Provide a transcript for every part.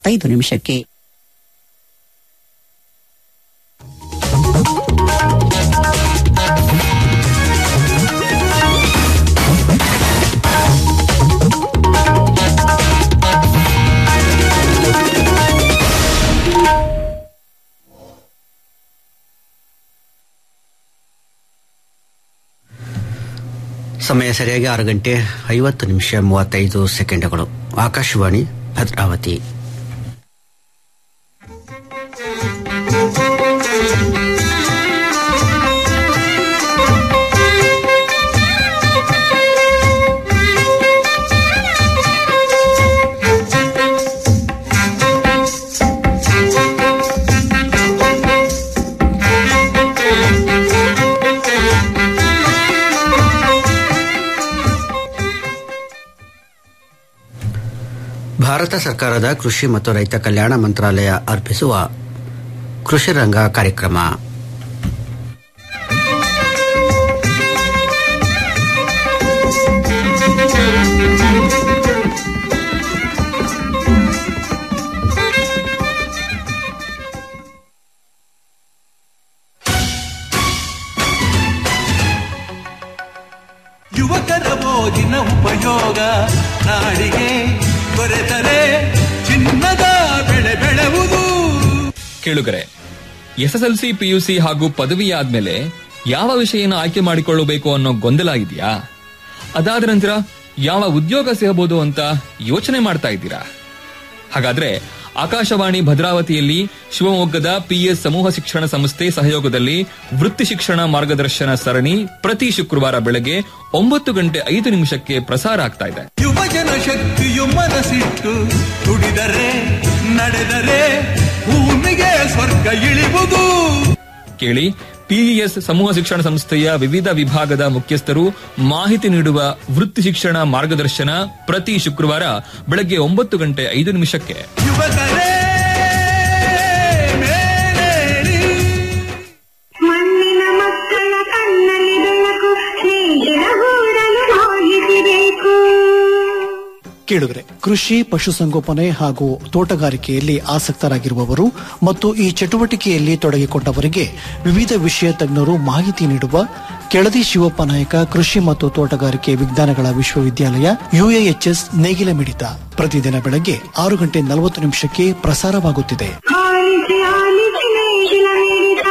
ಐದು ನಿಮಿಷಕ್ಕೆ ಸಮಯ ಸರಿಯಾಗಿ ಆರು ಗಂಟೆ ಐವತ್ತು ನಿಮಿಷ ಮೂವತ್ತೈದು ಸೆಕೆಂಡ್ಗಳು ಆಕಾಶವಾಣಿ ಭದ್ರಾವತಿ ಭಾರತ ಸರ್ಕಾರದ ಕೃಷಿ ಮತ್ತು ರೈತ ಕಲ್ಯಾಣ ಮಂತ್ರಾಲಯ ಅರ್ಪಿಸುವ ಕೃಷಿ ರಂಗ ಕಾರ್ಯಕ್ರಮ ಯುವಕರ ಓದಿನ ಉಪಯೋಗ ನಾಡಿಗೆ ದೊರೆತರೆ ಚಿನ್ನದ ಬೆಳೆ ಬೆಳೆವುದು ಕೇಳುಗರೆ ಎಸ್ಎಸ್ಎಲ್ಸಿ ಪಿಯುಸಿ ಹಾಗೂ ಪದವಿ ಆದ್ಮೇಲೆ ಯಾವ ವಿಷಯನ ಆಯ್ಕೆ ಮಾಡಿಕೊಳ್ಳಬೇಕು ಅನ್ನೋ ಗೊಂದಲ ಇದೆಯಾ ಅದಾದ ನಂತರ ಯಾವ ಉದ್ಯೋಗ ಸಿಗಬಹುದು ಅಂತ ಯೋಚನೆ ಮಾಡ್ತಾ ಇದ್ದೀರಾ ಹಾಗಾದ್ರೆ ಆಕಾಶವಾಣಿ ಭದ್ರಾವತಿಯಲ್ಲಿ ಶಿವಮೊಗ್ಗದ ಪಿಎಸ್ ಸಮೂಹ ಶಿಕ್ಷಣ ಸಂಸ್ಥೆ ಸಹಯೋಗದಲ್ಲಿ ವೃತ್ತಿ ಶಿಕ್ಷಣ ಮಾರ್ಗದರ್ಶನ ಸರಣಿ ಪ್ರತಿ ಶುಕ್ರವಾರ ಬೆಳಗ್ಗೆ ಒಂಬತ್ತು ಗಂಟೆ ಐದು ನಿಮಿಷಕ್ಕೆ ಪ್ರಸಾರ ಆಗ್ತಾ ಇದೆ ಯುವಜನ ಶಕ್ತಿಯು ಮನಸ್ಸಿಟ್ಟು ದುಡಿದರೆ ನಡೆದರೆ ಭೂಮಿಗೆ ಸ್ವರ್ಗ ಇಳಿವುದು ಕೇಳಿ ಪಿಇಎಸ್ ಸಮೂಹ ಶಿಕ್ಷಣ ಸಂಸ್ಥೆಯ ವಿವಿಧ ವಿಭಾಗದ ಮುಖ್ಯಸ್ಥರು ಮಾಹಿತಿ ನೀಡುವ ವೃತ್ತಿ ಶಿಕ್ಷಣ ಮಾರ್ಗದರ್ಶನ ಪ್ರತಿ ಶುಕ್ರವಾರ ಬೆಳಗ್ಗೆ ಒಂಬತ್ತು ಗಂಟೆ ಐದು ನಿಮಿಷಕ್ಕೆ ಯುವಕರೇ ಮೇಲೇರಿ ಮಣ್ಣಿನ ಮಕ್ಕಳ ಕಣ್ಣಲ್ಲಿ ಬೆಳಕು ಸ್ನೇಹಿತರ ಗೂಡಲು ಹೋಗಿಸಬೇಕು ಕೇಳುಗರೆ ಕೃಷಿ ಪಶುಸಂಗೋಪನೆ ಹಾಗೂ ತೋಟಗಾರಿಕೆಯಲ್ಲಿ ಆಸಕ್ತರಾಗಿರುವವರು ಮತ್ತು ಈ ಚಟುವಟಿಕೆಯಲ್ಲಿ ತೊಡಗಿಕೊಂಡವರಿಗೆ ವಿವಿಧ ವಿಷಯ ತಜ್ಞರು ಮಾಹಿತಿ ನೀಡುವ ಕೆಳದಿ ಶಿವಪ್ಪ ನಾಯಕ ಕೃಷಿ ಮತ್ತು ತೋಟಗಾರಿಕೆ ವಿಜ್ಞಾನಗಳ ವಿಶ್ವವಿದ್ಯಾಲಯ ಯುಎಎಚ್ಎಸ್ ನೇಗಿಲ ಮಿಡಿತ ಪ್ರತಿದಿನ ಬೆಳಗ್ಗೆ ಆರು ಗಂಟೆ ನಲವತ್ತು ನಿಮಿಷಕ್ಕೆ ಪ್ರಸಾರವಾಗುತ್ತಿದೆ ಆಲಿಸಿ ಆಲಿಸಿ ನೇಗಿಲ ಮಿಡಿತ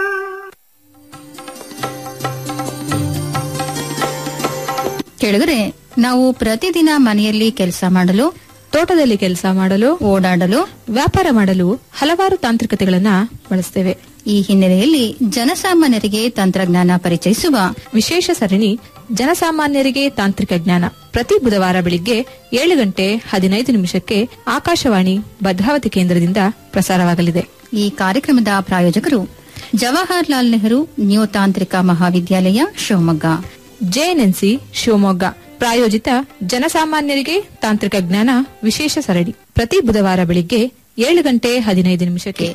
ಕೆಳಗರೆ ನಾವು ಪ್ರತಿದಿನ ಮನೆಯಲ್ಲಿ ಕೆಲಸ ಮಾಡಲು ತೋಟದಲ್ಲಿ ಕೆಲಸ ಮಾಡಲು ಓಡಾಡಲು ವ್ಯಾಪಾರ ಮಾಡಲು ಹಲವಾರು ತಾಂತ್ರಿಕತೆಗಳನ್ನ ಬಳಸ್ತೇವೆ ಈ ಹಿನ್ನೆಲೆಯಲ್ಲಿ ಜನಸಾಮಾನ್ಯರಿಗೆ ತಂತ್ರಜ್ಞಾನ ಪರಿಚಯಿಸುವ ವಿಶೇಷ ಸರಣಿ ಜನಸಾಮಾನ್ಯರಿಗೆ ತಾಂತ್ರಿಕ ಜ್ಞಾನ ಪ್ರತಿ ಬುಧವಾರ ಬೆಳಿಗ್ಗೆ ಏಳು ಗಂಟೆ ಹದಿನೈದು ನಿಮಿಷಕ್ಕೆ ಆಕಾಶವಾಣಿ ಭದ್ರಾವತಿ ಕೇಂದ್ರದಿಂದ ಪ್ರಸಾರವಾಗಲಿದೆ ಈ ಕಾರ್ಯಕ್ರಮದ ಪ್ರಾಯೋಜಕರು ಜವಾಹರ್ಲಾಲ್ ನೆಹರು ನ್ಯೂ ತಾಂತ್ರಿಕ ಮಹಾವಿದ್ಯಾಲಯ ಶಿವಮೊಗ್ಗ ಜೆಎನ್ಎನ್ಸಿ ಶಿವಮೊಗ್ಗ ಪ್ರಾಯೋಜಿತ ಜನಸಾಮಾನ್ಯರಿಗೆ ತಾಂತ್ರಿಕ ಜ್ಞಾನ ವಿಶೇಷ ಸರಣಿ ಪ್ರತಿ ಬುಧವಾರ ಬೆಳಿಗ್ಗೆ ಏಳು ಗಂಟೆ ಹದಿನೈದು ನಿಮಿಷಕ್ಕೆ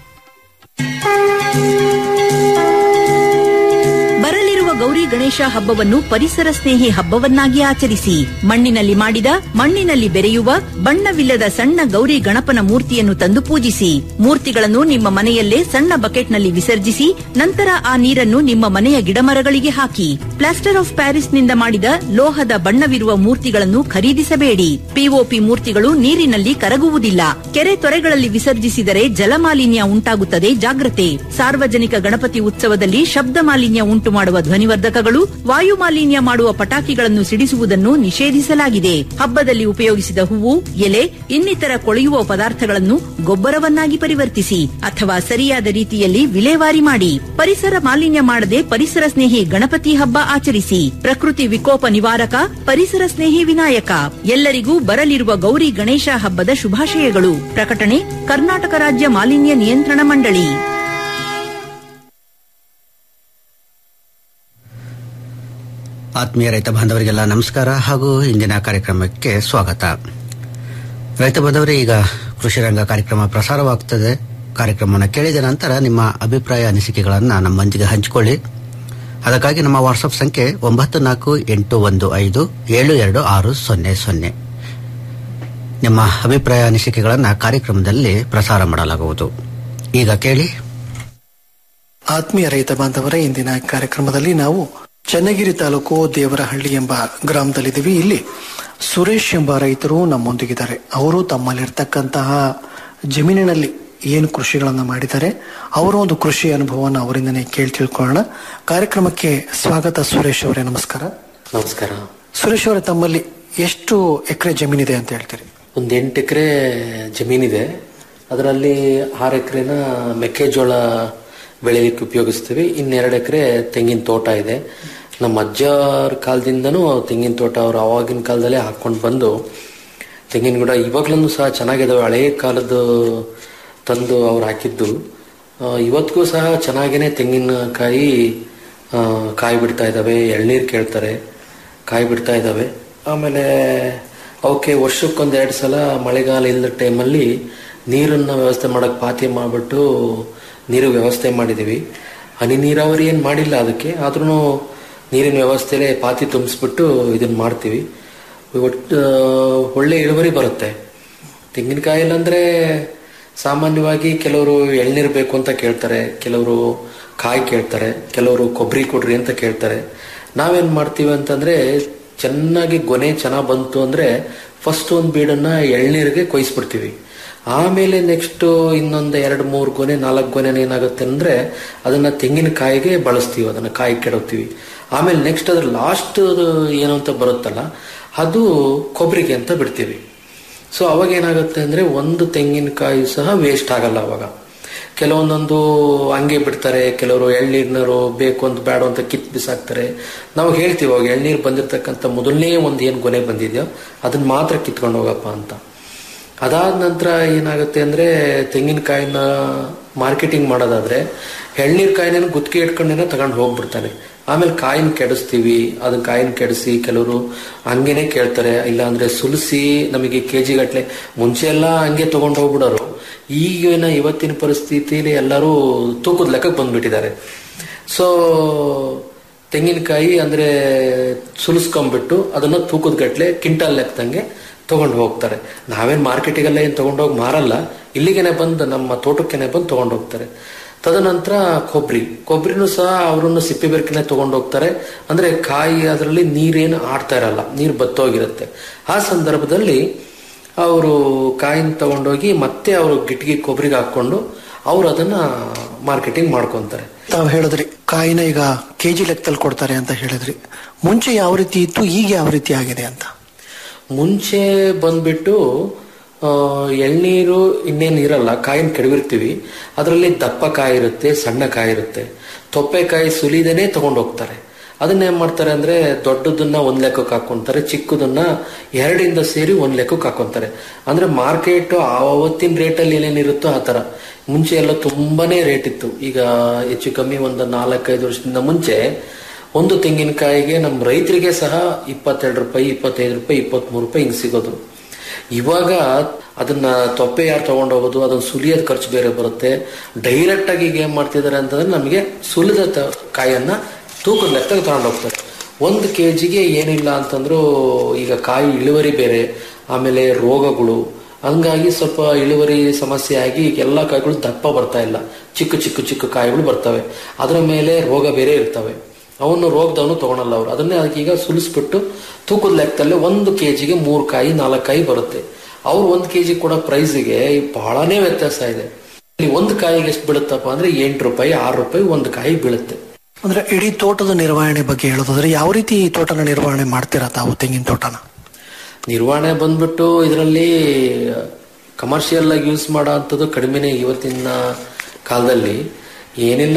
ಬರಲಿರುವ ಗೌರಿ ಗಣೇಶ ಹಬ್ಬವನ್ನು ಪರಿಸರ ಸ್ನೇಹಿ ಹಬ್ಬವನ್ನಾಗಿ ಆಚರಿಸಿ ಮಣ್ಣಿನಲ್ಲಿ ಮಾಡಿದ ಮಣ್ಣಿನಲ್ಲಿ ಬೆರೆಯುವ ಬಣ್ಣವಿಲ್ಲದ ಸಣ್ಣ ಗೌರಿ ಗಣಪನ ಮೂರ್ತಿಯನ್ನು ತಂದು ಪೂಜಿಸಿ ಮೂರ್ತಿಗಳನ್ನು ನಿಮ್ಮ ಮನೆಯಲ್ಲೇ ಸಣ್ಣ ಬಕೆಟ್ನಲ್ಲಿ ವಿಸರ್ಜಿಸಿ ನಂತರ ಆ ನೀರನ್ನು ನಿಮ್ಮ ಮನೆಯ ಗಿಡಮರಗಳಿಗೆ ಹಾಕಿ ಪ್ಲಾಸ್ಟರ್ ಆಫ್ ಪ್ಯಾರಿಸ್ನಿಂದ ಮಾಡಿದ ಲೋಹದ ಬಣ್ಣವಿರುವ ಮೂರ್ತಿಗಳನ್ನು ಖರೀದಿಸಬೇಡಿ ಪಿಒಪಿ ಮೂರ್ತಿಗಳು ನೀರಿನಲ್ಲಿ ಕರಗುವುದಿಲ್ಲ ಕೆರೆ ತೊರೆಗಳಲ್ಲಿ ವಿಸರ್ಜಿಸಿದರೆ ಜಲಮಾಲಿನ್ಯ ಉಂಟಾಗುತ್ತದೆ ಜಾಗ್ರತೆ ಸಾರ್ವಜನಿಕ ಗಣಪತಿ ಉತ್ಸವದಲ್ಲಿ ಶಬ್ದ ಮಾಲಿನ್ಯ ಉಂಟು ಮಾಡುವ ಧ್ವನಿವರ್ಧಕಗಳು ವಾಯು ಮಾಲಿನ್ಯ ಮಾಡುವ ಪಟಾಕಿಗಳನ್ನು ಸಿಡಿಸುವುದನ್ನು ನಿಷೇಧಿಸಲಾಗಿದೆ ಹಬ್ಬದಲ್ಲಿ ಉಪಯೋಗಿಸಿದ ಹೂವು ಎಲೆ ಇನ್ನಿತರ ಕೊಳೆಯುವ ಪದಾರ್ಥಗಳನ್ನು ಗೊಬ್ಬರವನ್ನಾಗಿ ಪರಿವರ್ತಿಸಿ ಅಥವಾ ಸರಿಯಾದ ರೀತಿಯಲ್ಲಿ ವಿಲೇವಾರಿ ಮಾಡಿ ಪರಿಸರ ಮಾಲಿನ್ಯ ಮಾಡದೆ ಪರಿಸರ ಸ್ನೇಹಿ ಗಣಪತಿ ಹಬ್ಬ ಆಚರಿಸಿ ಪ್ರಕೃತಿ ವಿಕೋಪ ನಿವಾರಕ ಪರಿಸರ ಸ್ನೇಹಿ ವಿನಾಯಕ ಎಲ್ಲರಿಗೂ ಬರಲಿರುವ ಗೌರಿ ಗಣೇಶ ಹಬ್ಬದ ಶುಭಾಶಯಗಳು ಪ್ರಕಟಣೆ ಕರ್ನಾಟಕ ರಾಜ್ಯ ಮಾಲಿನ್ಯ ನಿಯಂತ್ರಣ ಮಂಡಳಿ ಆತ್ಮೀಯ ರೈತ ಬಾಂಧವರಿಗೆಲ್ಲ ನಮಸ್ಕಾರ ಹಾಗೂ ಇಂದಿನ ಕಾರ್ಯಕ್ರಮಕ್ಕೆ ಸ್ವಾಗತ ರೈತ ಬಾಂಧವರೇ ಈಗ ಕೃಷಿ ರಂಗ ಕಾರ್ಯಕ್ರಮ ಪ್ರಸಾರವಾಗುತ್ತದೆ ಕಾರ್ಯಕ್ರಮವನ್ನು ಕೇಳಿದ ನಂತರ ನಿಮ್ಮ ಅಭಿಪ್ರಾಯ ಅನಿಸಿಕೆಗಳನ್ನು ನಮ್ಮೊಂದಿಗೆ ಹಂಚಿಕೊಳ್ಳಿ ಅದಕ್ಕಾಗಿ ನಮ್ಮ ವಾಟ್ಸಪ್ ಸಂಖ್ಯೆ ಒಂಬತ್ತು ನಾಲ್ಕು ಎಂಟು ಒಂದು ಐದು ಏಳು ಎರಡು ಆರು ಸೊನ್ನೆ ಸೊನ್ನೆ ನಿಮ್ಮ ಅಭಿಪ್ರಾಯ ಅನಿಸಿಕೆಗಳನ್ನು ಕಾರ್ಯಕ್ರಮದಲ್ಲಿ ಪ್ರಸಾರ ಮಾಡಲಾಗುವುದು ಈಗ ಕೇಳಿ ಆತ್ಮೀಯ ರೈತ ಬಾಂಧವರೇ ಇಂದಿನ ಕಾರ್ಯಕ್ರಮದಲ್ಲಿ ನಾವು ಚನ್ನಗಿರಿ ತಾಲೂಕು ದೇವರಹಳ್ಳಿ ಎಂಬ ಗ್ರಾಮದಲ್ಲಿದ್ದೀವಿ ಇಲ್ಲಿ ಸುರೇಶ್ ಎಂಬ ರೈತರು ನಮ್ಮೊಂದಿಗಿದ್ದಾರೆ ಅವರು ತಮ್ಮಲ್ಲಿರ್ತಕ್ಕಂತಹ ಜಮೀನಿನಲ್ಲಿ ಏನು ಕೃಷಿಗಳನ್ನ ಮಾಡಿದ್ದಾರೆ ಅವರ ಒಂದು ಕೃಷಿ ಅನುಭವವನ್ನು ಅವರಿಂದನೇ ಕೇಳಿ ತಿಳ್ಕೊಳ್ಳೋಣ ಕಾರ್ಯಕ್ರಮಕ್ಕೆ ಸ್ವಾಗತ ಸುರೇಶ್ ಅವರೇ ನಮಸ್ಕಾರ ನಮಸ್ಕಾರ ಸುರೇಶ್ ಅವರೇ ತಮ್ಮಲ್ಲಿ ಎಷ್ಟು ಎಕರೆ ಜಮೀನಿದೆ ಅಂತ ಹೇಳ್ತೀರಿ ಒಂದು ಎಂಟು ಎಕರೆ ಜಮೀನಿದೆ ಅದರಲ್ಲಿ ಆರು ಎಕರೆನ ಮೆಕ್ಕೆಜೋಳ ಬೆಳೆಯಲಿಕ್ಕೆ ಉಪಯೋಗಿಸ್ತೀವಿ ಇನ್ನೆರಡು ಎಕರೆ ತೆಂಗಿನ ತೋಟ ಇದೆ ನಮ್ಮ ಅಜ್ಜರ ಕಾಲದಿಂದನೂ ತೆಂಗಿನ ತೋಟ ಅವರು ಆವಾಗಿನ ಕಾಲದಲ್ಲೇ ಹಾಕೊಂಡು ಬಂದು ತೆಂಗಿನ ಗಿಡ ಇವಾಗ್ಲೂ ಸಹ ಚೆನ್ನಾಗಿದಾವೆ ಹಳೇ ಕಾಲದ ತಂದು ಅವ್ರು ಹಾಕಿದ್ದು ಆ, ಇವತ್ತಿಗೂ ಸಹ ಚೆನ್ನಾಗೇನೆ ತೆಂಗಿನಕಾಯಿ ಆ, ಕಾಯಿ ಬಿಡ್ತಾ ಇದ್ದಾವೆ ಎಳ್ನೀರು ಕೇಳ್ತಾರೆ ಕಾಯಿ ಬಿಡ್ತಾ ಇದ್ದಾವೆ ಆಮೇಲೆ ಅವಕ್ಕೆ ವರ್ಷಕ್ಕೊಂದು ಎರಡು ಸಲ ಮಳೆಗಾಲ ಇಲ್ಲದ ಟೈಮಲ್ಲಿ ನೀರನ್ನ ವ್ಯವಸ್ಥೆ ಮಾಡಕ್ ಪಾತಿ ಮಾಡಿಬಿಟ್ಟು ನೀರು ವ್ಯವಸ್ಥೆ ಮಾಡಿದ್ದೀವಿ ಹನಿ ನೀರಾವರಿ ಏನು ಮಾಡಿಲ್ಲ ಅದಕ್ಕೆ ಆದ್ರೂ ನೀರಿನ ವ್ಯವಸ್ಥೆಲೇ ಪಾತಿ ತುಂಬಿಸ್ಬಿಟ್ಟು ಇದನ್ನ ಮಾಡ್ತೀವಿ ಒಟ್ಟು ಒಳ್ಳೆ ಇಳುವರಿ ಬರುತ್ತೆ ತೆಂಗಿನಕಾಯಲ್ಲಿ ಅಂದ್ರೆ ಸಾಮಾನ್ಯವಾಗಿ ಕೆಲವರು ಎಳ್ನೀರು ಬೇಕು ಅಂತ ಕೇಳ್ತಾರೆ ಕೆಲವರು ಕಾಯಿ ಕೇಳ್ತಾರೆ ಕೆಲವರು ಕೊಬ್ಬರಿ ಕೊಡ್ರಿ ಅಂತ ಕೇಳ್ತಾರೆ ನಾವೇನ್ ಮಾಡ್ತೀವಿ ಅಂತಂದ್ರೆ ಚೆನ್ನಾಗಿ ಗೊನೆ ಚೆನ್ನಾಗಿ ಬಂತು ಅಂದ್ರೆ ಫಸ್ಟ್ ಒಂದು ಬೀಡನ್ನ ಎಳ್ನೀರಿಗೆ ಕೊಯ್ಸ್ಬಿಡ್ತೀವಿ ಆಮೇಲೆ ನೆಕ್ಸ್ಟ್ ಇನ್ನೊಂದು ಎರಡು ಮೂರು ಗೊನೆ ನಾಲ್ಕು ಗೊನೆ ಏನಾಗುತ್ತೆ ಅಂದ್ರೆ ಅದನ್ನ ತೆಂಗಿನಕಾಯಿಗೆ ಬಳಸ್ತೀವಿ ಅದನ್ನ ಕಾಯಿ ಕೆಡೋಗ್ತೀವಿ ಆಮೇಲೆ ನೆಕ್ಸ್ಟ್ ಅದ್ರ ಲಾಸ್ಟ್ ಏನು ಅಂತ ಬರುತ್ತಲ್ಲ ಅದು ಕೊಬ್ಬರಿಗೆ ಅಂತ ಬಿಡ್ತೀವಿ ಸೊ ಅವಾಗ ಏನಾಗುತ್ತೆ ಅಂದ್ರೆ ಒಂದು ತೆಂಗಿನಕಾಯಿ ಸಹ ವೇಸ್ಟ್ ಆಗಲ್ಲ ಅವಾಗ ಕೆಲವೊಂದೊಂದು ಹಂಗೆ ಬಿಡ್ತಾರೆ ಕೆಲವರು ಎಳ್ನೀರ್ನವರು ಬೇಕು ಅಂತ ಬೇಡ ಅಂತ ಕಿತ್ ಬಿಸಾಕ್ತಾರೆ ನಾವು ಹೇಳ್ತೀವಿ ಅವಾಗ ಎಳ್ನೀರು ಬಂದಿರತಕ್ಕಂಥ ಮೊದಲನೇ ಒಂದು ಏನು ಗೊನೆ ಬಂದಿದೆಯೋ ಅದನ್ನ ಮಾತ್ರ ಕಿತ್ಕೊಂಡು ಹೋಗಪ್ಪ ಅಂತ ಅದಾದ ನಂತರ ಏನಾಗುತ್ತೆ ಅಂದ್ರೆ ತೆಂಗಿನಕಾಯಿನ ಮಾರ್ಕೆಟಿಂಗ್ ಮಾಡೋದಾದ್ರೆ ಎಳ್ನೀರ್ ಕಾಯಿನ ಗುತ್ತಿಗೆ ಇಟ್ಕೊಂಡೇನೆ ತಗೊಂಡು ಹೋಗ್ಬಿಡ್ತಾನೆ ಆಮೇಲೆ ಕಾಯಿನ ಕೆಡಿಸ್ತೀವಿ ಅದನ್ನ ಕಾಯಿನ ಕೆಡಿಸಿ ಕೆಲವರು ಹಂಗೇನೆ ಕೇಳ್ತಾರೆ ಇಲ್ಲ ಅಂದ್ರೆ ಸುಲಿಸಿ ನಮಗೆ ಕೆಜಿ ಗಟ್ಲೆ ಮುಂಚೆ ಎಲ್ಲ ಹಂಗೆ ತಗೊಂಡು ಹೋಗ್ಬಿಡೋರು ಈಗಿನ ಇವತ್ತಿನ ಪರಿಸ್ಥಿತಿಲಿ ಎಲ್ಲರೂ ತೂಕದ ಲೆಕ್ಕಕ್ಕೆ ಬಂದ್ಬಿಟ್ಟಿದ್ದಾರೆ ಸೊ ತೆಂಗಿನಕಾಯಿ ಅಂದ್ರೆ ಸುಲಿಸ್ಕೊಂಡ್ಬಿಟ್ಟು ಅದನ್ನ ತೂಕದ ಗಟ್ಲೆ ಕ್ವಿಂಟಲ್ ಲೆಕ್ಕದಂಗೆ ತಗೊಂಡು ಹೋಗ್ತಾರೆ ನಾವೇನ್ ಮಾರ್ಕೆಟಿಗೆಲ್ಲ ಏನ್ ತಗೊಂಡೋಗಿ ಮಾರಲ್ಲ ಇಲ್ಲಿಗೆನೆ ಬಂದು ನಮ್ಮ ತೋಟಕ್ಕೆನೆ ಬಂದು ತಗೊಂಡು ಹೋಗ್ತಾರೆ ತದನಂತರ ಕೊಬ್ಬರಿ ಕೊಬ್ಬರಿನೂ ಸಹ ಅವರನ್ನು ಸಿಪ್ಪೆ ಬೆರಕಿನೇ ತಗೊಂಡು ಹೋಗ್ತಾರೆ ಅಂದ್ರೆ ಕಾಯಿ ಅದರಲ್ಲಿ ನೀರೇನು ಆಡ್ತಾ ಇರಲ್ಲ ನೀರು ಬತ್ತೋಗಿರುತ್ತೆ ಆ ಸಂದರ್ಭದಲ್ಲಿ ಅವರು ಕಾಯಿನ ತಗೊಂಡೋಗಿ ಮತ್ತೆ ಅವರು ಗಿಟ್ಗಿ ಕೊಬ್ಬರಿಗೆ ಹಾಕೊಂಡು ಅವ್ರು ಅದನ್ನ ಮಾರ್ಕೆಟಿಂಗ್ ಮಾಡ್ಕೊಂತಾರೆ ತಾವು ಹೇಳಿದ್ರಿ ಕಾಯಿನ ಈಗ ಕೆಜಿ ಲೆಕ್ಕದಲ್ಲಿ ಕೊಡ್ತಾರೆ ಅಂತ ಹೇಳಿದ್ರಿ ಮುಂಚೆ ಯಾವ ರೀತಿ ಇತ್ತು ಈಗ ಯಾವ ರೀತಿ ಆಗಿದೆ ಅಂತ ಮುಂಚೆ ಬಂದ್ಬಿಟ್ಟು ಆ, ಎಳ್ನೀರು ಇನ್ನೇನು ಇರಲ್ಲ ಕಾಯಿನ ಕೆಡವಿರ್ತೀವಿ ಅದರಲ್ಲಿ ದಪ್ಪ ಕಾಯಿ ಇರುತ್ತೆ ಸಣ್ಣ ಕಾಯಿ ಇರುತ್ತೆ ತೊಪ್ಪೆಕಾಯಿ ಸುಲಿದೇನೆ ತಗೊಂಡು ಹೋಗ್ತಾರೆ ಅದನ್ನ ಏನ್ ಮಾಡ್ತಾರೆ ಅಂದ್ರೆ ದೊಡ್ಡದನ್ನ ಒಂದ್ ಲೆಕ್ಕಕ್ಕೆ ಹಾಕೊಂತಾರೆ ಚಿಕ್ಕದನ್ನ ಎರಡಿಂದ ಸೇರಿ ಒಂದ್ ಲೆಕ್ಕಕ್ಕೆ ಹಾಕೊಂತಾರೆ ಅಂದ್ರೆ ಮಾರ್ಕೆಟ್ ಆವತ್ತಿನ ರೇಟಲ್ಲಿ ಏನೇನಿರುತ್ತೋ ಆ ತರ ಮುಂಚೆ ಎಲ್ಲ ತುಂಬಾನೇ ರೇಟ್ ಇತ್ತು ಈಗ ಹೆಚ್ಚು ಕಮ್ಮಿ ಒಂದು ನಾಲ್ಕೈದು ವರ್ಷದಿಂದ ಮುಂಚೆ ಒಂದು ತೆಂಗಿನಕಾಯಿಗೆ ನಮ್ಮ ರೈತರಿಗೆ ಸಹ ಇಪ್ಪತ್ತೆರಡು ರೂಪಾಯಿ ಇಪ್ಪತ್ತೈದು ರೂಪಾಯಿ ಇಪ್ಪತ್ಮೂರು ರೂಪಾಯಿ ಹಿಂಗ್ ಸಿಗೋದು ಇವಾಗ ಅದನ್ನ ತೊಪ್ಪೆ ಯಾರು ತಗೊಂಡೋಗೋದು ಅದನ್ನ ಸುಲಿಯೋದ್ ಖರ್ಚು ಬೇರೆ ಬರುತ್ತೆ ಡೈರೆಕ್ಟ್ ಆಗಿ ಈಗ ಏನ್ ಮಾಡ್ತಿದ್ದಾರೆ ಅಂತಂದ್ರೆ ನಮಗೆ ಸುಲಿದ ತ- ಕಾಯನ್ನ ತೂಕದ ಲೆಕ್ಕ ತಗೊಂಡು ಹೋಗ್ತಾರೆ ಒಂದು ಕೆ ಜಿಗೆ ಏನಿಲ್ಲ ಅಂತಂದ್ರು ಈಗ ಕಾಯಿ ಇಳುವರಿ ಬೇರೆ ಆಮೇಲೆ ರೋಗಗಳು ಹಂಗಾಗಿ ಸ್ವಲ್ಪ ಇಳುವರಿ ಸಮಸ್ಯೆ ಆಗಿ ಈಗ ಎಲ್ಲ ಕಾಯಿಗಳು ದಪ್ಪ ಬರ್ತಾ ಇಲ್ಲ ಚಿಕ್ಕ ಚಿಕ್ಕ ಚಿಕ್ಕ ಕಾಯಿಗಳು ಬರ್ತವೆ ಅದರ ಮೇಲೆ ರೋಗ ಬೇರೆ ಇರ್ತವೆ ಅವನು ರೋಗದವನು ತಗೊಳಲ್ಲ ಅವರು ಅದನ್ನೇ ಅದಕ್ಕೆ ಈಗ ಸುಲಿಸ್ಬಿಟ್ಟು ತೂಕದ ಲೆಕ್ಕದಲ್ಲಿ ಒಂದು ಕೆಜಿಗೆ ಮೂರು ಕಾಯಿ ನಾಲ್ಕು ಕಾಯಿ ಬರುತ್ತೆ ಅವ್ರು ಒಂದು ಕೆಜಿ ಕೊಡೋ ಪ್ರೈಸ್ಗೆ ಬಹಳನೇ ವ್ಯತ್ಯಾಸ ಇದೆ ಇಲ್ಲಿ ಒಂದು ಕಾಯಿಗೆ ಎಷ್ಟು ಬೀಳುತ್ತಪ್ಪ ಅಂದ್ರೆ ಎಂಟು ರೂಪಾಯಿ ಆರು ರೂಪಾಯಿ ಒಂದು ಕಾಯಿ ಬೀಳುತ್ತೆ ಅಂದ್ರೆ ಇಡೀ ತೋಟದ ನಿರ್ವಹಣೆ ಬಗ್ಗೆ ಹೇಳೋದಾದ್ರೆ ಯಾವ ರೀತಿ ಈ ತೋಟನ ನಿರ್ವಹಣೆ ಮಾಡ್ತೀರಾ ತಾವು ತೆಂಗಿನ ತೋಟನ ನಿರ್ವಹಣೆ ಬಂದ್ಬಿಟ್ಟು ಇದರಲ್ಲಿ ಕಮರ್ಷಿಯಲ್ ಆಗಿ ಯೂಸ್ ಮಾಡೋ ಅಂಥದ್ದು ಕಡಿಮೆನೆ ಇವತ್ತಿನ ಕಾಲದಲ್ಲಿ ಏನಿಲ್ಲ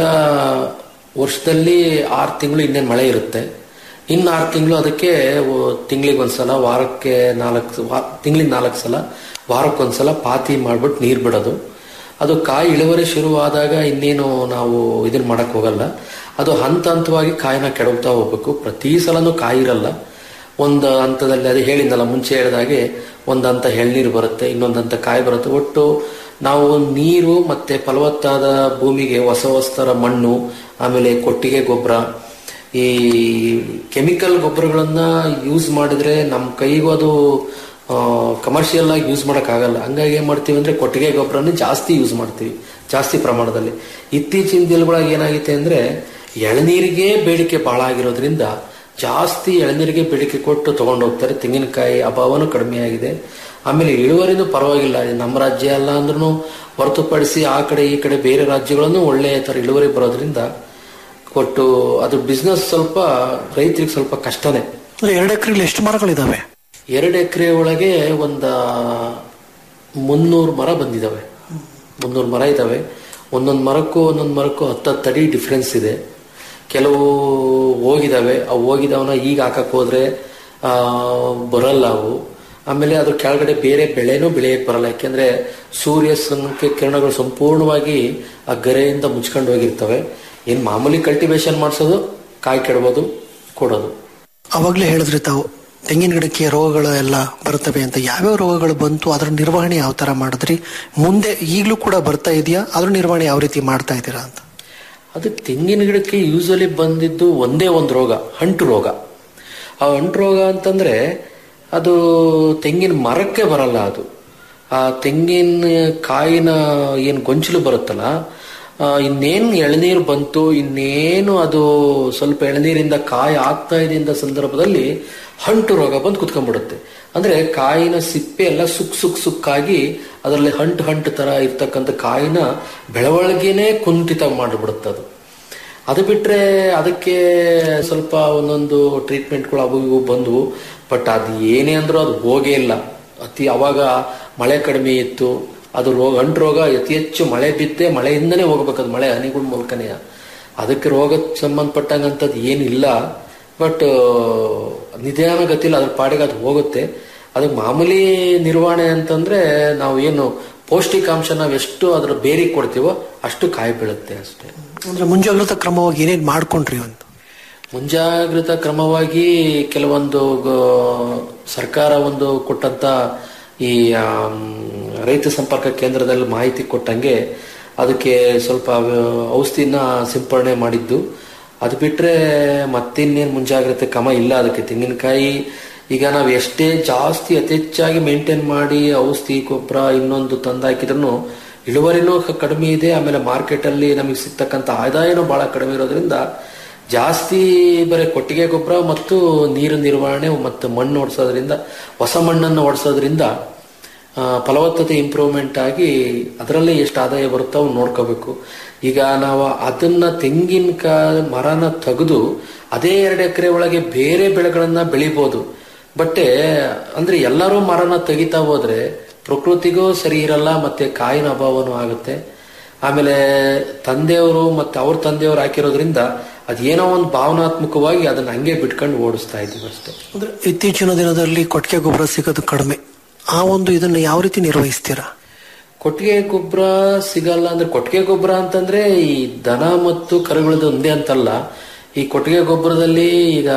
ವರ್ಷದಲ್ಲಿ ಆರು ತಿಂಗಳು ಇನ್ನೇನು ಮಳೆ ಇರುತ್ತೆ ಇನ್ನು ಆರು ತಿಂಗಳು ಅದಕ್ಕೆ ತಿಂಗಳಿಗೆ ಒಂದ್ಸಲ ವಾರಕ್ಕೆ ನಾಲ್ಕು ತಿಂಗಳಿಗೆ ನಾಲ್ಕು ಸಲ ವಾರಕ್ಕೊಂದ್ಸಲ ಪಾತಿ ಮಾಡ್ಬಿಟ್ಟು ನೀರು ಬಿಡೋದು ಅದು ಕಾಯಿ ಇಳುವರಿ ಶುರುವಾದಾಗ ಇನ್ನೇನು ನಾವು ಇದನ್ನ ಮಾಡಕ್ ಹೋಗಲ್ಲ ಅದು ಹಂತ ಹಂತವಾಗಿ ಕಾಯಿನ ಕೆಡವ್ತಾ ಹೋಗ್ಬೇಕು ಪ್ರತಿ ಸಲನೂ ಕಾಯಿ ಇರಲ್ಲ ಒಂದು ಹಂತದಲ್ಲಿ ಅದೇ ಹೇಳಿದ್ನಲ್ಲ ಮುಂಚೆ ಹೇಳಿದಾಗೆ ಒಂದು ಹಂತ ಎಳ್ನೀರು ಬರುತ್ತೆ ಇನ್ನೊಂದು ಹಂತ ಕಾಯಿ ಬರುತ್ತೆ ಒಟ್ಟು ನಾವು ನೀರು ಮತ್ತೆ ಫಲವತ್ತಾದ ಭೂಮಿಗೆ ಹೊಸ ಹೊಸತರ ಮಣ್ಣು ಆಮೇಲೆ ಕೊಟ್ಟಿಗೆ ಗೊಬ್ಬರ ಈ ಕೆಮಿಕಲ್ ಗೊಬ್ಬರಗಳನ್ನ ಯೂಸ್ ಮಾಡಿದ್ರೆ ನಮ್ಮ ಕೈಗೂ ಅದು ಕಮರ್ಷಿಯಲ್ ಆಗಿ ಯೂಸ್ ಮಾಡೋಕ್ಕಾಗಲ್ಲ ಹಂಗಾಗಿ ಏನ್ ಮಾಡ್ತೀವಿ ಅಂದ್ರೆ ಕೊಟ್ಟಿಗೆ ಗೊಬ್ಬರನೇ ಜಾಸ್ತಿ ಯೂಸ್ ಮಾಡ್ತೀವಿ ಜಾಸ್ತಿ ಪ್ರಮಾಣದಲ್ಲಿ ಇತ್ತೀಚಿನ ದಿನಗಳಾಗಿ ಏನಾಗಿದೆ ಅಂದ್ರೆ ಎಳನೀರಿಗೆ ಬೇಡಿಕೆ ಬಹಳ ಆಗಿರೋದ್ರಿಂದ ಜಾಸ್ತಿ ಎಳನೀರಿಗೆ ಬೇಡಿಕೆ ಕೊಟ್ಟು ತಗೊಂಡು ಹೋಗ್ತಾರೆ ತೆಂಗಿನಕಾಯಿ ಅಭಾವನೂ ಕಡಿಮೆ ಆಗಿದೆ ಆಮೇಲೆ ಇಳುವರಿನೂ ಪರವಾಗಿಲ್ಲ ಇದು ನಮ್ಮ ರಾಜ್ಯ ಅಲ್ಲ ಅಂದ್ರೂ ಹೊರತುಪಡಿಸಿ ಆ ಕಡೆ ಈ ಕಡೆ ಬೇರೆ ರಾಜ್ಯಗಳನ್ನು ಒಳ್ಳೆಯ ತರ ಇಳುವರಿ ಬರೋದ್ರಿಂದ ಕೊಟ್ಟು ಅದು ಬಿಸ್ನೆಸ್ ಸ್ವಲ್ಪ ರೈತರಿಗೆ ಸ್ವಲ್ಪ ಕಷ್ಟನೇ ಅಂದ್ರೆ ಎರಡು ಎಕರೆಲಿ ಎಷ್ಟು ಮರಗಳಿದಾವೆ ಎರಡು ಎಕರೆ ಒಳಗೆ ಒಂದ ಮುನ್ನೂರು ಮರ ಬಂದಿದಾವೆ ಮುನ್ನೂರು ಮರ ಇದಾವೆ ಒಂದೊಂದು ಮರಕ್ಕೂ ಒಂದೊಂದು ಮರಕ್ಕೂ ಹತ್ತತ್ತು ಅಡಿ ಡಿಫ್ರೆನ್ಸ್ ಇದೆ ಕೆಲವು ಹೋಗಿದಾವೆ ಅವು ಹೋಗಿದವನ ಈಗ ಹಾಕಕ್ ಹೋದ್ರೆ ಆ, ಬರಲ್ಲ ಅವು ಆಮೇಲೆ ಅದ್ರ ಕೆಳಗಡೆ ಬೇರೆ ಬೆಳೆನೂ ಬೆಳೆಯಕ್ ಬರಲ್ಲ ಯಾಕೆಂದ್ರೆ ಸೂರ್ಯ ಸಂಖ್ಯೆ ಕಿರಣಗಳು ಸಂಪೂರ್ಣವಾಗಿ ಆ ಗರೆಯಿಂದ ಮುಚ್ಕೊಂಡು ಹೋಗಿರ್ತವೆ ಏನ್ ಮಾಮೂಲಿ ಕಲ್ಟಿವೇಶನ್ ಮಾಡಿಸೋದು ಕಾಯಿ ಕೆಡಬೋದು ಕೊಡೋದು ಅವಾಗ್ಲೇ ಹೇಳಿದ್ರಿ ತಾವು ತೆಂಗಿನ ಗಿಡಕ್ಕೆ ರೋಗಗಳು ಎಲ್ಲ ಬರ್ತವೆ ಅಂತ ಯಾವ್ಯಾವ ರೋಗಗಳು ಬಂತು ಅದರ ನಿರ್ವಹಣೆ ಯಾವ ತರ ಮಾಡಿದ್ರಿ ಮುಂದೆ ಈಗಲೂ ಕೂಡ ಬರ್ತಾ ಇದೆಯಾ ಅದ್ರ ನಿರ್ವಹಣೆ ಯಾವ ರೀತಿ ಮಾಡ್ತಾ ಇದ್ದೀರಾ ಅಂತ ಅದು ತೆಂಗಿನ ಗಿಡಕ್ಕೆ ಯೂಸಲಿ ಬಂದಿದ್ದು ಒಂದೇ ಒಂದು ರೋಗ ಅಂಟು ರೋಗ ಆ ಅಂಟು ರೋಗ ಅಂತಂದ್ರೆ ಅದು ತೆಂಗಿನ ಮರಕ್ಕೆ ಬರಲ್ಲ ಅದು ಆ ತೆಂಗಿನ ಕಾಯಿನ ಏನು ಗೊಂಚಲು ಬರುತ್ತಲ್ಲ ಆ, ಇನ್ನೇನು ಎಳನೀರು ಬಂತು ಇನ್ನೇನು ಅದು ಸ್ವಲ್ಪ ಎಳನೀರಿಂದ ಕಾಯಿ ಆಗ್ತಾ ಇದೆ ಇಂದ ಸಂದರ್ಭದಲ್ಲಿ ಅಂಟು ರೋಗ ಬಂದು ಕುತ್ಕೊಂಡ್ಬಿಡುತ್ತೆ ಅಂದ್ರೆ ಕಾಯಿನ ಸಿಪ್ಪೆ ಎಲ್ಲ ಸುಕ್ ಸುಕ್ ಸುಕ್ಕಾಗಿ ಅದರಲ್ಲಿ ಹಂಟು ಹಂಟು ತರ ಇರ್ತಕ್ಕಂಥ ಕಾಯಿನ ಬೆಳವಣಿಗೆನೇ ಕುಂಠಿತ ಮಾಡಿಬಿಡುತ್ತೆ ಅದು ಅದು ಬಿಟ್ರೆ ಅದಕ್ಕೆ ಸ್ವಲ್ಪ ಒಂದೊಂದು ಟ್ರೀಟ್ಮೆಂಟ್ಗಳು ಅವು ಇವು ಬಂದವು ಬಟ್ ಅದು ಏನೇ ಅಂದ್ರೂ ಅದು ಹೋಗೇ ಇಲ್ಲ ಅತಿ ಅವಾಗ ಮಳೆ ಕಡಿಮೆ ಇತ್ತು ಅದು ರೋಗ ಅಂಟು ರೋಗ ಅತಿ ಹೆಚ್ಚು ಮಳೆ ಬಿದ್ದೆ ಮಳೆಯಿಂದನೇ ಹೋಗ್ಬೇಕದು ಮಳೆ ಹನಿಗಳ ಮೂಲಕನೇ ಅದಕ್ಕೆ ರೋಗಕ್ಕೆ ಸಂಬಂಧಪಟ್ಟಂಗಂಥದ್ದು ಏನಿಲ್ಲ ಬಟ್ ನಿಧಾನ ಗತಿಯಲ್ಲಿ ಅದ್ರ ಪಾಡಿಗೆ ಅದು ಹೋಗುತ್ತೆ ಅದಕ್ಕೆ ಮಾಮೂಲಿ ನಿರ್ವಹಣೆ ಅಂತಂದ್ರೆ ನಾವು ಏನು ಪೌಷ್ಟಿಕಾಂಶ ನಾವು ಎಷ್ಟು ಅದ್ರ ಬೇರಿಗೆ ಕೊಡ್ತೀವೋ ಅಷ್ಟು ಕಾಯಿ ಬೀಳುತ್ತೆ ಅಷ್ಟೇ ಅಂದ್ರೆ ಮುಂಜಾಗ್ರತಾ ಕ್ರಮವಾಗಿ ಏನೇನ್ ಮಾಡ್ಕೊಂಡ್ರಿ ಅಂತ ಮುಂಜಾಗ್ರತಾ ಕ್ರಮವಾಗಿ ಕೆಲವೊಂದು ಗ- ಸರ್ಕಾರ ಒಂದು ಕೊಟ್ಟಂತ ಈ ಆಮ್, ರೈತ ಸಂಪರ್ಕ ಕೇಂದ್ರದಲ್ಲಿ ಮಾಹಿತಿ ಕೊಟ್ಟಂಗೆ ಅದಕ್ಕೆ ಸ್ವಲ್ಪ ವ- ಔಷಧಿನ ಸಿಂಪರಣೆ ಮಾಡಿದ್ದು ಅದು ಬಿಟ್ರೆ ಮತ್ತಿನ್ನೇನು ಮುಂಜಾಗ್ರತೆ ಕ್ರಮ ಇಲ್ಲ ಅದಕ್ಕೆ ತೆಂಗಿನಕಾಯಿ ಈಗ ನಾವು ಎಷ್ಟೇ ಜಾಸ್ತಿ ಅತಿ ಹೆಚ್ಚಾಗಿ ಮೇಂಟೈನ್ ಮಾಡಿ ಔಷಧಿ ಗೊಬ್ಬರ ಇನ್ನೊಂದು ತಂದಾಕಿದ್ರು ಇಳುವರಿನೂ ಕ- ಕಡಿಮೆ ಇದೆ ಆಮೇಲೆ ಮಾರ್ಕೆಟ್ ಅಲ್ಲಿ ನಮಗೆ ಸಿಗ್ತಕ್ಕಂಥ ಆದಾಯನೂ ಬಹಳ ಕಡಿಮೆ ಇರೋದ್ರಿಂದ ಜಾಸ್ತಿ ಬರೀ ಕೊಟ್ಟಿಗೆ ಗೊಬ್ಬರ ಮತ್ತು ನೀರು ನಿರ್ವಹಣೆ ಮತ್ತು ಮಣ್ಣು ಓಡಿಸೋದ್ರಿಂದ ಹೊಸ ಮಣ್ಣನ್ನು ಓಡಿಸೋದ್ರಿಂದ ಆ, ಫಲವತ್ತತೆ ಇಂಪ್ರೂವ್ಮೆಂಟ್ ಆಗಿ ಅದರಲ್ಲೇ ಎಷ್ಟು ಆದಾಯ ಬರುತ್ತೋ ಅವು ನೋಡ್ಕೋಬೇಕು ಈಗ ನಾವು ಅದನ್ನ ತೆಂಗಿನಕಾಯಿ ಮರನ ತೆಗೆದು ಅದೇ ಎರಡು ಎಕರೆ ಒಳಗೆ ಬೇರೆ ಬೆಳೆಗಳನ್ನ ಬೆಳಿಬೋದು ಬಟ್ ಅಂದ್ರೆ ಎಲ್ಲರೂ ಮರನ ತೆಗಿತಾ ಹೋದ್ರೆ ಪ್ರಕೃತಿಗೂ ಸರಿ ಇರಲ್ಲ ಮತ್ತೆ ಕಾಯಿನ ಅಭಾವನೂ ಆಗುತ್ತೆ ಆಮೇಲೆ ತಂದೆಯವರು ಮತ್ತೆ ಅವ್ರ ತಂದೆಯವರು ಹಾಕಿರೋದ್ರಿಂದ ಅದೇನೋ ಒಂದು ಭಾವನಾತ್ಮಕವಾಗಿ ಅದನ್ನ ಹಂಗೆ ಬಿಟ್ಕೊಂಡು ಓಡಿಸ್ತಾ ಇದೀವಿ ಅಷ್ಟೇ ಅಂದ್ರೆ ಇತ್ತೀಚಿನ ದಿನದಲ್ಲಿ ಕೊಟ್ಟಿಗೆ ಗೊಬ್ಬರ ಸಿಗೋದು ಕಡಿಮೆ ಆ ಒಂದು ಇದನ್ನ ಯಾವ ರೀತಿ ನಿರ್ವಹಿಸ್ತೀರಾ ಕೊಟ್ಟಿಗೆ ಗೊಬ್ಬರ ಸಿಗಲ್ಲ ಅಂದ್ರೆ ಕೊಟ್ಟಿಗೆ ಗೊಬ್ಬರ ಅಂತಂದ್ರೆ ಈ ದನ ಮತ್ತು ಕರುಗಳದ್ದು ಒಂದೇ ಅಂತಲ್ಲ ಈ ಕೊಟ್ಟಿಗೆ ಗೊಬ್ಬರದಲ್ಲಿ ಈಗ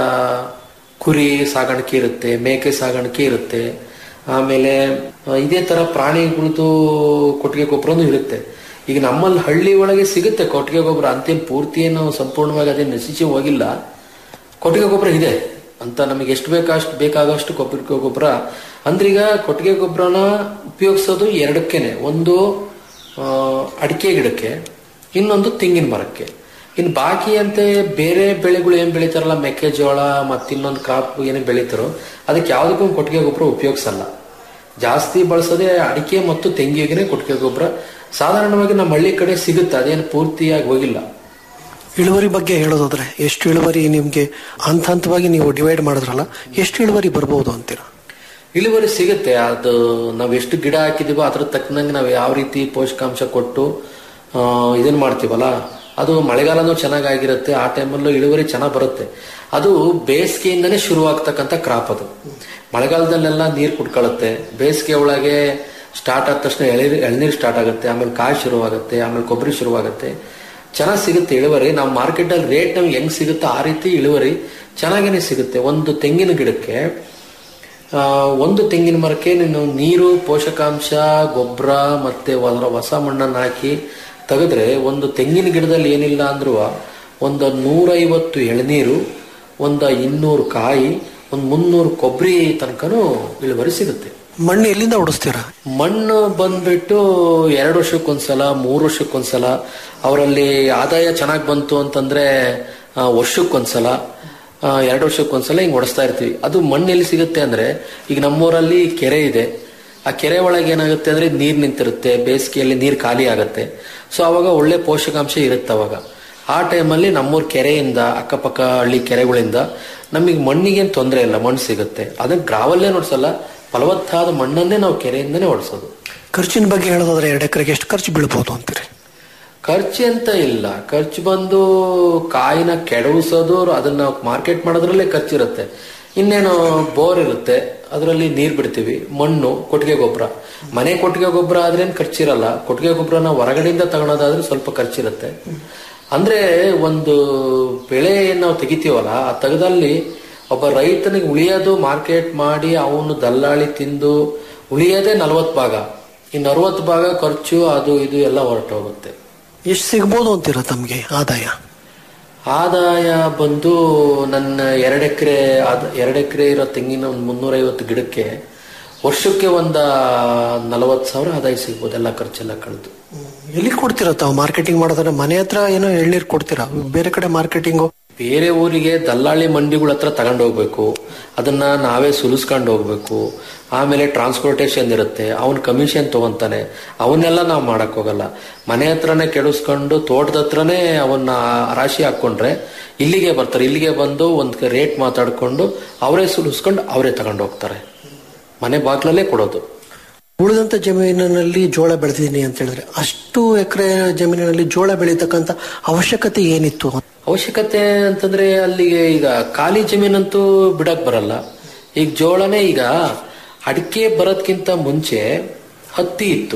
ಕುರಿ ಸಾಗಾಣಿಕೆ ಇರುತ್ತೆ ಮೇಕೆ ಸಾಗಾಣಿಕೆ ಇರುತ್ತೆ ಆಮೇಲೆ ಆ, ಇದೇ ತರ ಪ್ರಾಣಿಗಳದ್ದು ಕೊಟ್ಟಿಗೆ ಗೊಬ್ಬರನೂ ಇರುತ್ತೆ ಈಗ ನಮ್ಮಲ್ಲಿ ಹಳ್ಳಿ ಒಳಗೆ ಸಿಗುತ್ತೆ ಕೊಟ್ಟಿಗೆ ಗೊಬ್ಬರ ಅಂತೇನು ಪೂರ್ತಿ ಏನು ಸಂಪೂರ್ಣವಾಗಿ ಅದೇನು ನಶಿಸಿ ಹೋಗಿಲ್ಲ ಕೊಟ್ಟಿಗೆ ಗೊಬ್ಬರ ಇದೆ ಅಂತ ನಮಗೆ ಎಷ್ಟು ಬೇಕಷ್ಟು ಬೇಕಾಗಷ್ಟು ಕೊಟ್ಟಿಗೆ ಗೊಬ್ಬರ ಅಂದ್ರೆ ಈಗ ಕೊಟ್ಟಿಗೆ ಗೊಬ್ಬರನ ಉಪಯೋಗಿಸೋದು ಎರಡಕ್ಕೇನೆ ಒಂದು ಆ, ಅಡಿಕೆ ಗಿಡಕ್ಕೆ ಇನ್ನೊಂದು ತೆಂಗಿನ ಮರಕ್ಕೆ ಇನ್ನು ಬಾಕಿ ಅಂತೆ ಬೇರೆ ಬೆಳೆಗಳು ಏನ್ ಬೆಳಿತಾರಲ್ಲ ಮೆಕ್ಕೆಜೋಳ ಮತ್ತೆ ಇನ್ನೊಂದು ಕ್ರಾಪ್ ಏನೇ ಬೆಳಿತಾರೋ ಅದಕ್ಕೆ ಯಾವುದಕ್ಕೂ ಕೊಟ್ಟಿಗೆ ಗೊಬ್ಬರ ಉಪಯೋಗಿಸಲ್ಲ ಜಾಸ್ತಿ ಬಳಸೋದೇ ಅಡಿಕೆ ಮತ್ತು ತೆಂಗಿಗೆನೆ ಕೊಟ್ಟಿಗೆ ಗೊಬ್ಬರ ಸಾಧಾರಣವಾಗಿ ನಮ್ಮ ಹಳ್ಳಿ ಕಡೆ ಸಿಗುತ್ತೆ ಅದೇನು ಪೂರ್ತಿಯಾಗಿ ಹೋಗಿಲ್ಲ ಇಳುವರಿ ಬಗ್ಗೆ ಹೇಳೋದಾದ್ರೆ ಎಷ್ಟು ಇಳುವರಿ ನಿಮ್ಗೆ ಹಂತ ಹಂತವಾಗಿ ನೀವು ಡಿವೈಡ್ ಮಾಡಿದ್ರಲ್ಲ ಎಷ್ಟು ಇಳುವರಿ ಬರ್ಬೋದು ಅಂತೀರಾ ಇಳುವರಿ ಸಿಗುತ್ತೆ ಅದು ನಾವು ಎಷ್ಟು ಗಿಡ ಹಾಕಿದೀವೋ ಅದ್ರ ತಕ್ಕನಂಗೆ ನಾವು ಯಾವ ರೀತಿ ಪೋಷಕಾಂಶ ಕೊಟ್ಟು ಆ, ಇದನ್ನ ಮಾಡ್ತೀವಲ್ಲ ಅದು ಮಳೆಗಾಲನೂ ಚೆನ್ನಾಗಾಗಿರುತ್ತೆ ಆ ಟೈಮಲ್ಲೂ ಇಳುವರಿ ಚೆನ್ನಾಗಿ ಬರುತ್ತೆ ಅದು ಬೇಸಿಗೆಯಿಂದನೇ ಶುರುವಾಗ್ತಕ್ಕಂಥ ಕ್ರಾಪ್ ಅದು ಮಳೆಗಾಲದಲ್ಲೆಲ್ಲ ನೀರು ಕುಟ್ಕೊಳ್ಳುತ್ತೆ ಬೇಸಿಗೆ ಒಳಗೆ ಸ್ಟಾರ್ಟ್ ಆದ ತಕ್ಷಣ ಎಳನೀರು ಎಳ್ನೀರು ಸ್ಟಾರ್ಟ್ ಆಗುತ್ತೆ ಆಮೇಲೆ ಕಾಯಿ ಶುರುವಾಗುತ್ತೆ ಆಮೇಲೆ ಕೊಬ್ಬರಿ ಶುರುವಾಗುತ್ತೆ ಚೆನ್ನಾಗಿ ಸಿಗುತ್ತೆ ಇಳುವರಿ ನಾವು ಮಾರ್ಕೆಟಲ್ಲಿ ರೇಟ್ ನಮ್ಗೆ ಹೆಂಗ್ ಸಿಗುತ್ತೋ ಆ ರೀತಿ ಇಳುವರಿ ಚೆನ್ನಾಗೇನೆ ಸಿಗುತ್ತೆ ಒಂದು ತೆಂಗಿನ ಗಿಡಕ್ಕೆ ಆ, ಒಂದು ತೆಂಗಿನ ಮರಕ್ಕೆ ನೀನು ನೀರು ಪೋಷಕಾಂಶ ಗೊಬ್ಬರ ಮತ್ತೆ ಅದರ ಹೊಸ ಮಣ್ಣನ್ನು ಹಾಕಿ ತೆಗೆದ್ರೆ ಒಂದು ತೆಂಗಿನ ಗಿಡದಲ್ಲಿ ಏನಿಲ್ಲ ಅಂದ್ರೂ ಒಂದು ನೂರೈವತ್ತು ಎಳನೀರು ಒಂದು ಇನ್ನೂರು ಕಾಯಿ ಒಂದು ಮುನ್ನೂರು ಕೊಬ್ಬರಿ ತನಕನೂ ಇಳುವರಿ ಸಿಗುತ್ತೆ ಮಣ್ಣು ಎಲ್ಲಿಂದ ಹೊಡಿಸ್ತೀರಾ ಮಣ್ಣು ಬಂದ್ಬಿಟ್ಟು ಎರಡು ವರ್ಷಕ್ಕೊಂದ್ಸಲ ಮೂರು ವರ್ಷಕ್ಕೊಂದ್ಸಲ ಅವರಲ್ಲಿ ಆದಾಯ ಚೆನ್ನಾಗಿ ಬಂತು ಅಂತಂದ್ರೆ ಆ, ವರ್ಷಕ್ಕೊಂದ್ಸಲ ಆ, ಎರಡು ವರ್ಷಕ್ಕೊಂದ್ಸಲ ಹಿಂಗ್ ಹೊಡಿಸ್ತಾ ಇರ್ತೀವಿ ಅದು ಮಣ್ಣು ಎಲ್ಲಿ ಸಿಗುತ್ತೆ ಅಂದ್ರೆ ಈಗ ನಮ್ಮೂರಲ್ಲಿ ಕೆರೆ ಇದೆ ಆ ಕೆರೆ ಒಳಗೆ ಏನಾಗುತ್ತೆ ಅಂದ್ರೆ ನೀರ್ ನಿಂತಿರುತ್ತೆ ಬೇಸಿಗೆಯಲ್ಲಿ ನೀರ್ ಖಾಲಿ ಆಗುತ್ತೆ ಸೊ ಅವಾಗ ಒಳ್ಳೆ ಪೋಷಕಾಂಶ ಇರುತ್ತೆ ಅವಾಗ ಆ ಟೈಮಲ್ಲಿ ನಮ್ಮೂರ್ ಕೆರೆಯಿಂದ ಅಕ್ಕಪಕ್ಕ ಹಳ್ಳಿ ಕೆರೆಗಳಿಂದ ನಮಗೆ ಮಣ್ಣಿಗೇನು ತೊಂದರೆ ಇಲ್ಲ ಮಣ್ಣು ಸಿಗುತ್ತೆ ಅದನ್ನ ಗ್ರಾವಲ್ಲೇ ನೋಡ್ಸಲ್ಲ ಫಲವತ್ತಾದ ಮಣ್ಣನ್ನೇ ನಾವು ಕೆರೆಯಿಂದನೇ ಓಡಿಸೋದು ಖರ್ಚಿನ ಬಗ್ಗೆ ಹೇಳೋದಾದ್ರೆ ಎರಡು ಎಕರೆಗೆ ಎಷ್ಟು ಖರ್ಚು ಬೀಳ್ಬೋದು ಅಂತೀರಿ ಖರ್ಚು ಅಂತ ಇಲ್ಲ ಖರ್ಚು ಬಂದು ಕಾಯಿನ ಕೆಡವಿಸೋದು ಅದನ್ನ ಮಾರ್ಕೆಟ್ ಮಾಡೋದ್ರಲ್ಲೇ ಖರ್ಚಿರುತ್ತೆ ಇನ್ನೇನು ಬೋರ್ ಇರುತ್ತೆ ಅದರಲ್ಲಿ ನೀರ್ ಬಿಡ್ತೀವಿ ಮಣ್ಣು ಕೊಟ್ಟಿಗೆ ಗೊಬ್ಬರ ಮನೆ ಕೊಟ್ಟಿಗೆ ಗೊಬ್ಬರ ಆದ್ರೇನು ಖರ್ಚಿರಲ್ಲ ಕೊಟ್ಟಿಗೆ ಗೊಬ್ಬರನ ಹೊರಗಡೆಯಿಂದ ತಗೊಳೋದಾದ್ರೆ ಸ್ವಲ್ಪ ಖರ್ಚಿರುತ್ತೆ ಅಂದ್ರೆ ಒಂದು ಬೆಳೆ ಏನ್ ನಾವು ತೆಗಿತೀವಲ್ಲ ಆ ತೆಗೆದಲ್ಲಿ ಒಬ್ಬ ರೈತನಿಗೆ ಉಳಿಯೋದು ಮಾರ್ಕೆಟ್ ಮಾಡಿ ಅವನು ದಲ್ಲಾಳಿ ತಿಂದು ಉಳಿಯೋದೇ ನಲವತ್ತು ಭಾಗ ಇನ್ನು ಅರವತ್ತು ಭಾಗ ಖರ್ಚು ಅದು ಇದು ಎಲ್ಲ ಹೊರಟೋಗುತ್ತೆ ಎಷ್ಟು ಸಿಗ್ಬೋದು ಅಂತೀರಾ ತಮಗೆ ಆದಾಯ ಆದಾಯ ಬಂದು ನನ್ನ ಎರಡು ಎಕರೆ ಎರಡು ಎಕರೆ ಇರೋ ತೆಂಗಿನ ಒಂದು ಮುನ್ನೂರೈವತ್ತು ಗಿಡಕ್ಕೆ ವರ್ಷಕ್ಕೆ ಒಂದ ನಲವತ್ತು ಸಾವಿರ ಆದಾಯ ಸಿಗ್ಬೋದು ಎಲ್ಲ ಖರ್ಚೆಲ್ಲ ಕಳೆದು ಎಲ್ಲಿ ಕೊಡ್ತೀರಾ ತಾವು ಮಾರ್ಕೆಟಿಂಗ್ ಮಾಡೋದಾದ್ರೆ ಮನೆ ಹತ್ರ ಏನೋ ಎಳ್ನೀರು ಕೊಡ್ತೀರಾ ಬೇರೆ ಕಡೆ ಮಾರ್ಕೆಟಿಂಗು ಬೇರೆ ಊರಿಗೆ ದಲ್ಲಾಳಿ ಮಂಡಿಗಳ ಹತ್ರ ತಗೊಂಡು ಹೋಗ್ಬೇಕು ಅದನ್ನ ನಾವೇ ಸುಲಿಸ್ಕೊಂಡು ಹೋಗ್ಬೇಕು ಆಮೇಲೆ ಟ್ರಾನ್ಸ್ಪೋರ್ಟೇಶನ್ ಇರುತ್ತೆ ಅವನ್ ಕಮಿಷನ್ ತಗೊಂತಾನೆ ಅವನ್ನೆಲ್ಲ ನಾವು ಮಾಡಕ್ ಹೋಗಲ್ಲ ಮನೆ ಹತ್ರನೇ ಕೆಡಿಸ್ಕೊಂಡು ತೋಟದ ಹತ್ರನೇ ಅವನ್ನ ರಾಶಿ ಹಾಕೊಂಡ್ರೆ ಇಲ್ಲಿಗೆ ಬರ್ತಾರೆ ಇಲ್ಲಿಗೆ ಬಂದು ಒಂದ್ ರೇಟ್ ಮಾತಾಡ್ಕೊಂಡು ಅವರೇ ಸುಲಿಸ್ಕೊಂಡು ಅವರೇ ತಗೊಂಡು ಹೋಗ್ತಾರೆ ಮನೆ ಬಾಗ್ಲಲ್ಲೇ ಕೊಡೋದು ಉಳಿದಂತ ಜಮೀನಿನಲ್ಲಿ ಜೋಳ ಬೆಳೆದಿದ್ದೀನಿ ಅಂತ ಹೇಳಿದ್ರೆ ಅಷ್ಟು ಎಕರೆ ಜಮೀನಿನಲ್ಲಿ ಜೋಳ ಬೆಳೀತಕ್ಕಂತ ಅವಶ್ಯಕತೆ ಏನಿತ್ತು ಅವಶ್ಯಕತೆ ಅಂತಂದ್ರೆ ಅಲ್ಲಿಗೆ ಈಗ ಖಾಲಿ ಜಮೀನಂತೂ ಬಿಡಕ್ ಬರಲ್ಲ ಈಗ ಜೋಳನೇ ಈಗ ಅಡಿಕೆ ಬರೋದ್ಕಿಂತ ಮುಂಚೆ ಹತ್ತಿ ಇತ್ತು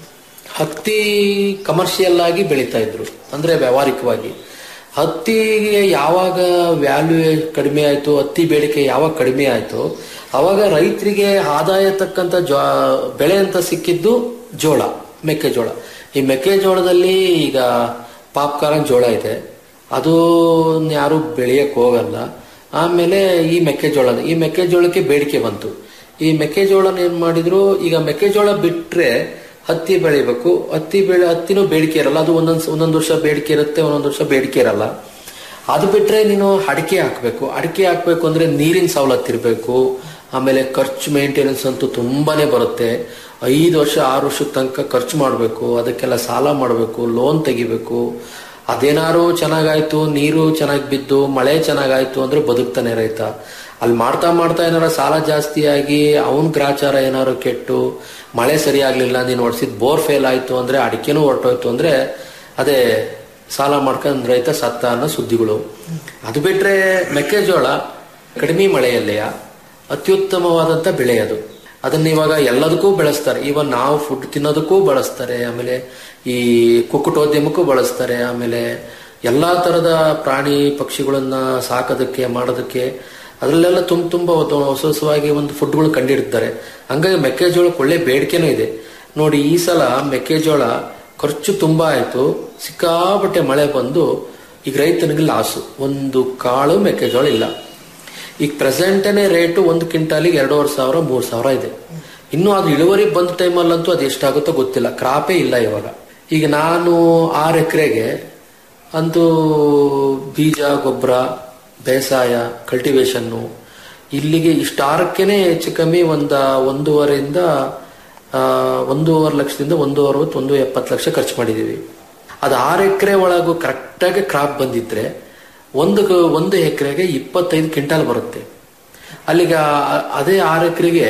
ಹತ್ತಿ ಕಮರ್ಷಿಯಲ್ ಆಗಿ ಬೆಳೀತಾ ಇದ್ರು ಅಂದ್ರೆ ವ್ಯಾವಹಾರಿಕವಾಗಿ ಹತ್ತಿಗೆ ಯಾವಾಗ ವ್ಯಾಲ್ಯೂ ಕಡಿಮೆ ಆಯ್ತು ಹತ್ತಿ ಬೇಡಿಕೆ ಯಾವಾಗ ಕಡಿಮೆ ಆಯ್ತು ಅವಾಗ ರೈತರಿಗೆ ಆದಾಯ ತಕ್ಕಂತ ಜೋ ಬೆಳೆ ಅಂತ ಸಿಕ್ಕಿದ್ದು ಜೋಳ ಮೆಕ್ಕೆಜೋಳ ಈ ಮೆಕ್ಕೆಜೋಳದಲ್ಲಿ ಈಗ ಪಾಪ್ಕಾರ್ನ್ ಜೋಳ ಇದೆ ಅದು ಯಾರು ಬೆಳೆಯಕ್ ಹೋಗಲ್ಲ ಆಮೇಲೆ ಈ ಮೆಕ್ಕೆಜೋಳ ಈ ಮೆಕ್ಕೆಜೋಳಕ್ಕೆ ಬೇಡಿಕೆ ಬಂತು ಈ ಮೆಕ್ಕೆಜೋಳನ ಏನ್ ಮಾಡಿದ್ರು ಈಗ ಮೆಕ್ಕೆಜೋಳ ಬಿಟ್ರೆ ಹತ್ತಿ ಬೆಳಿಬೇಕು ಹತ್ತಿ ಬೆಳೆ ಹತ್ತಿನೂ ಬೇಡಿಕೆ ಇರಲ್ಲ ಅದು ಒಂದೊಂದ್ ಒಂದೊಂದು ವರ್ಷ ಬೇಡಿಕೆ ಇರುತ್ತೆ ಒಂದೊಂದು ವರ್ಷ ಬೇಡಿಕೆ ಇರಲ್ಲ ಅದು ಬಿಟ್ರೆ ನೀನು ಅಡಿಕೆ ಹಾಕ್ಬೇಕು ಅಡಿಕೆ ಹಾಕ್ಬೇಕು ಅಂದ್ರೆ ನೀರಿನ ಸವಲತ್ತು ಇರಬೇಕು ಆಮೇಲೆ ಖರ್ಚು ಮೇಂಟೆನೆನ್ಸ್ ಅಂತೂ ತುಂಬಾನೇ ಬರುತ್ತೆ ಐದು ವರ್ಷ ಆರು ವರ್ಷದ ತನಕ ಖರ್ಚು ಮಾಡಬೇಕು ಅದಕ್ಕೆಲ್ಲ ಸಾಲ ಮಾಡಬೇಕು ಲೋನ್ ತೆಗಿಬೇಕು ಅದೇನಾರು ಚೆನ್ನಾಗಾಯ್ತು ನೀರು ಚೆನ್ನಾಗಿ ಬಿದ್ದು ಮಳೆ ಚೆನ್ನಾಗಾಯ್ತು ಅಂದ್ರೆ ಬದುಕ್ತಾನೆ ರೈತ ಅಲ್ಲಿ ಮಾಡ್ತಾ ಮಾಡ್ತಾ ಏನಾರ ಸಾಲ ಜಾಸ್ತಿ ಆಗಿ ಅವನ್ ಗ್ರಾಚಾರ ಏನಾರು ಕೆಟ್ಟು ಮಳೆ ಸರಿಯಾಗ್ಲಿಲ್ಲ ನೀನು ಹೊಡ್ಸಿದ್ ಬೋರ್ ಫೇಲ್ ಆಯ್ತು ಅಂದ್ರೆ ಅಡಿಕೆನೂ ಹೊರಟೋಯ್ತು ಅಂದ್ರೆ ಅದೇ ಸಾಲ ಮಾಡ್ಕೊಂಡ್ ರೈತ ಸತ್ತ ಅನ್ನೋ ಸುದ್ದಿಗಳು ಅದು ಬಿಟ್ರೆ ಮೆಕ್ಕೆಜೋಳ ಕಡಿಮೆ ಮಳೆಯಲ್ಲೆಯ ಅತ್ಯುತ್ತಮವಾದಂತ ಬೆಳೆ ಅದು ಅದನ್ನ ಇವಾಗ ಎಲ್ಲದಕ್ಕೂ ಬೆಳೆಸ್ತಾರೆ ಇವನ್ ನಾವು ಫುಡ್ ತಿನ್ನೋದಕ್ಕೂ ಬಳಸ್ತಾರೆ ಆಮೇಲೆ ಈ ಕುಕ್ಕುಟೋದ್ಯಮಕ್ಕೂ ಬಳಸ್ತಾರೆ ಆಮೇಲೆ ಎಲ್ಲಾ ತರದ ಪ್ರಾಣಿ ಪಕ್ಷಿಗಳನ್ನ ಸಾಕೋದಕ್ಕೆ ಮಾಡೋದಕ್ಕೆ ಅದರಲ್ಲೆಲ್ಲ ತುಂಬ ತುಂಬಾ ಹೊಸ ಹೊಸವಾಗಿ ಒಂದು ಫುಡ್ಗಳು ಕಂಡಿಡ್ತಾರೆ ಹಂಗಾಗಿ ಮೆಕ್ಕೆಜೋಳಕ್ಕೆ ಒಳ್ಳೆ ಬೇಡಿಕೆನೂ ಇದೆ ನೋಡಿ ಈ ಸಲ ಮೆಕ್ಕೆಜೋಳ ಖರ್ಚು ತುಂಬಾ ಆಯ್ತು ಸಿಕ್ಕಾಪಟ್ಟೆ ಮಳೆ ಬಂದು ಈಗ ರೈತನಿಗೆ ಲಾಸು ಒಂದು ಕಾಳು ಮೆಕ್ಕೆಜೋಳ ಇಲ್ಲ ಈಗ ಪ್ರೆಸೆಂಟನೇ ರೇಟು ಒಂದು ಕ್ವಿಂಟಾಲಿಗೆ ಎರಡೂವರೆ ಸಾವಿರ ಮೂರು ಸಾವಿರ ಇದೆ ಇನ್ನು ಅದು ಇಳುವರಿ ಬಂದ ಟೈಮಲ್ಲಂತೂ ಅದು ಎಷ್ಟಾಗುತ್ತೋ ಗೊತ್ತಿಲ್ಲ ಕ್ರಾಪೇ ಇಲ್ಲ ಇವಾಗ ಈಗ ನಾನು ಆರು ಎಕರೆಗೆ ಅಂತೂ ಬೀಜ ಗೊಬ್ಬರ ಬೇಸಾಯ ಕಲ್ಟಿವೇಶನ್ನು ಇಲ್ಲಿಗೆ ಇಷ್ಟಾರಕ್ಕೇನೆ ಹೆಚ್ಚು ಕಮ್ಮಿ ಒಂದ ಒಂದೂವರೆಯಿಂದ ಆ, ಒಂದೂವರೆ ಲಕ್ಷದಿಂದ ಒಂದು ಅರವತ್ತು ಒಂದು ಎಪ್ಪತ್ತು ಲಕ್ಷ ಖರ್ಚು ಮಾಡಿದೀವಿ ಅದು ಆರು ಎಕರೆ ಒಳಗೂ ಕರೆಕ್ಟಾಗಿ ಕ್ರಾಪ್ ಬಂದಿದ್ರೆ ಒಂದು ಕ- ಒಂದು ಎಕರೆಗೆ ಇಪ್ಪತ್ತೈದು ಕ್ವಿಂಟಾಲ್ ಬರುತ್ತೆ ಅಲ್ಲಿಗ ಆ- ಅದೇ ಆರು ಎಕರೆಗೆ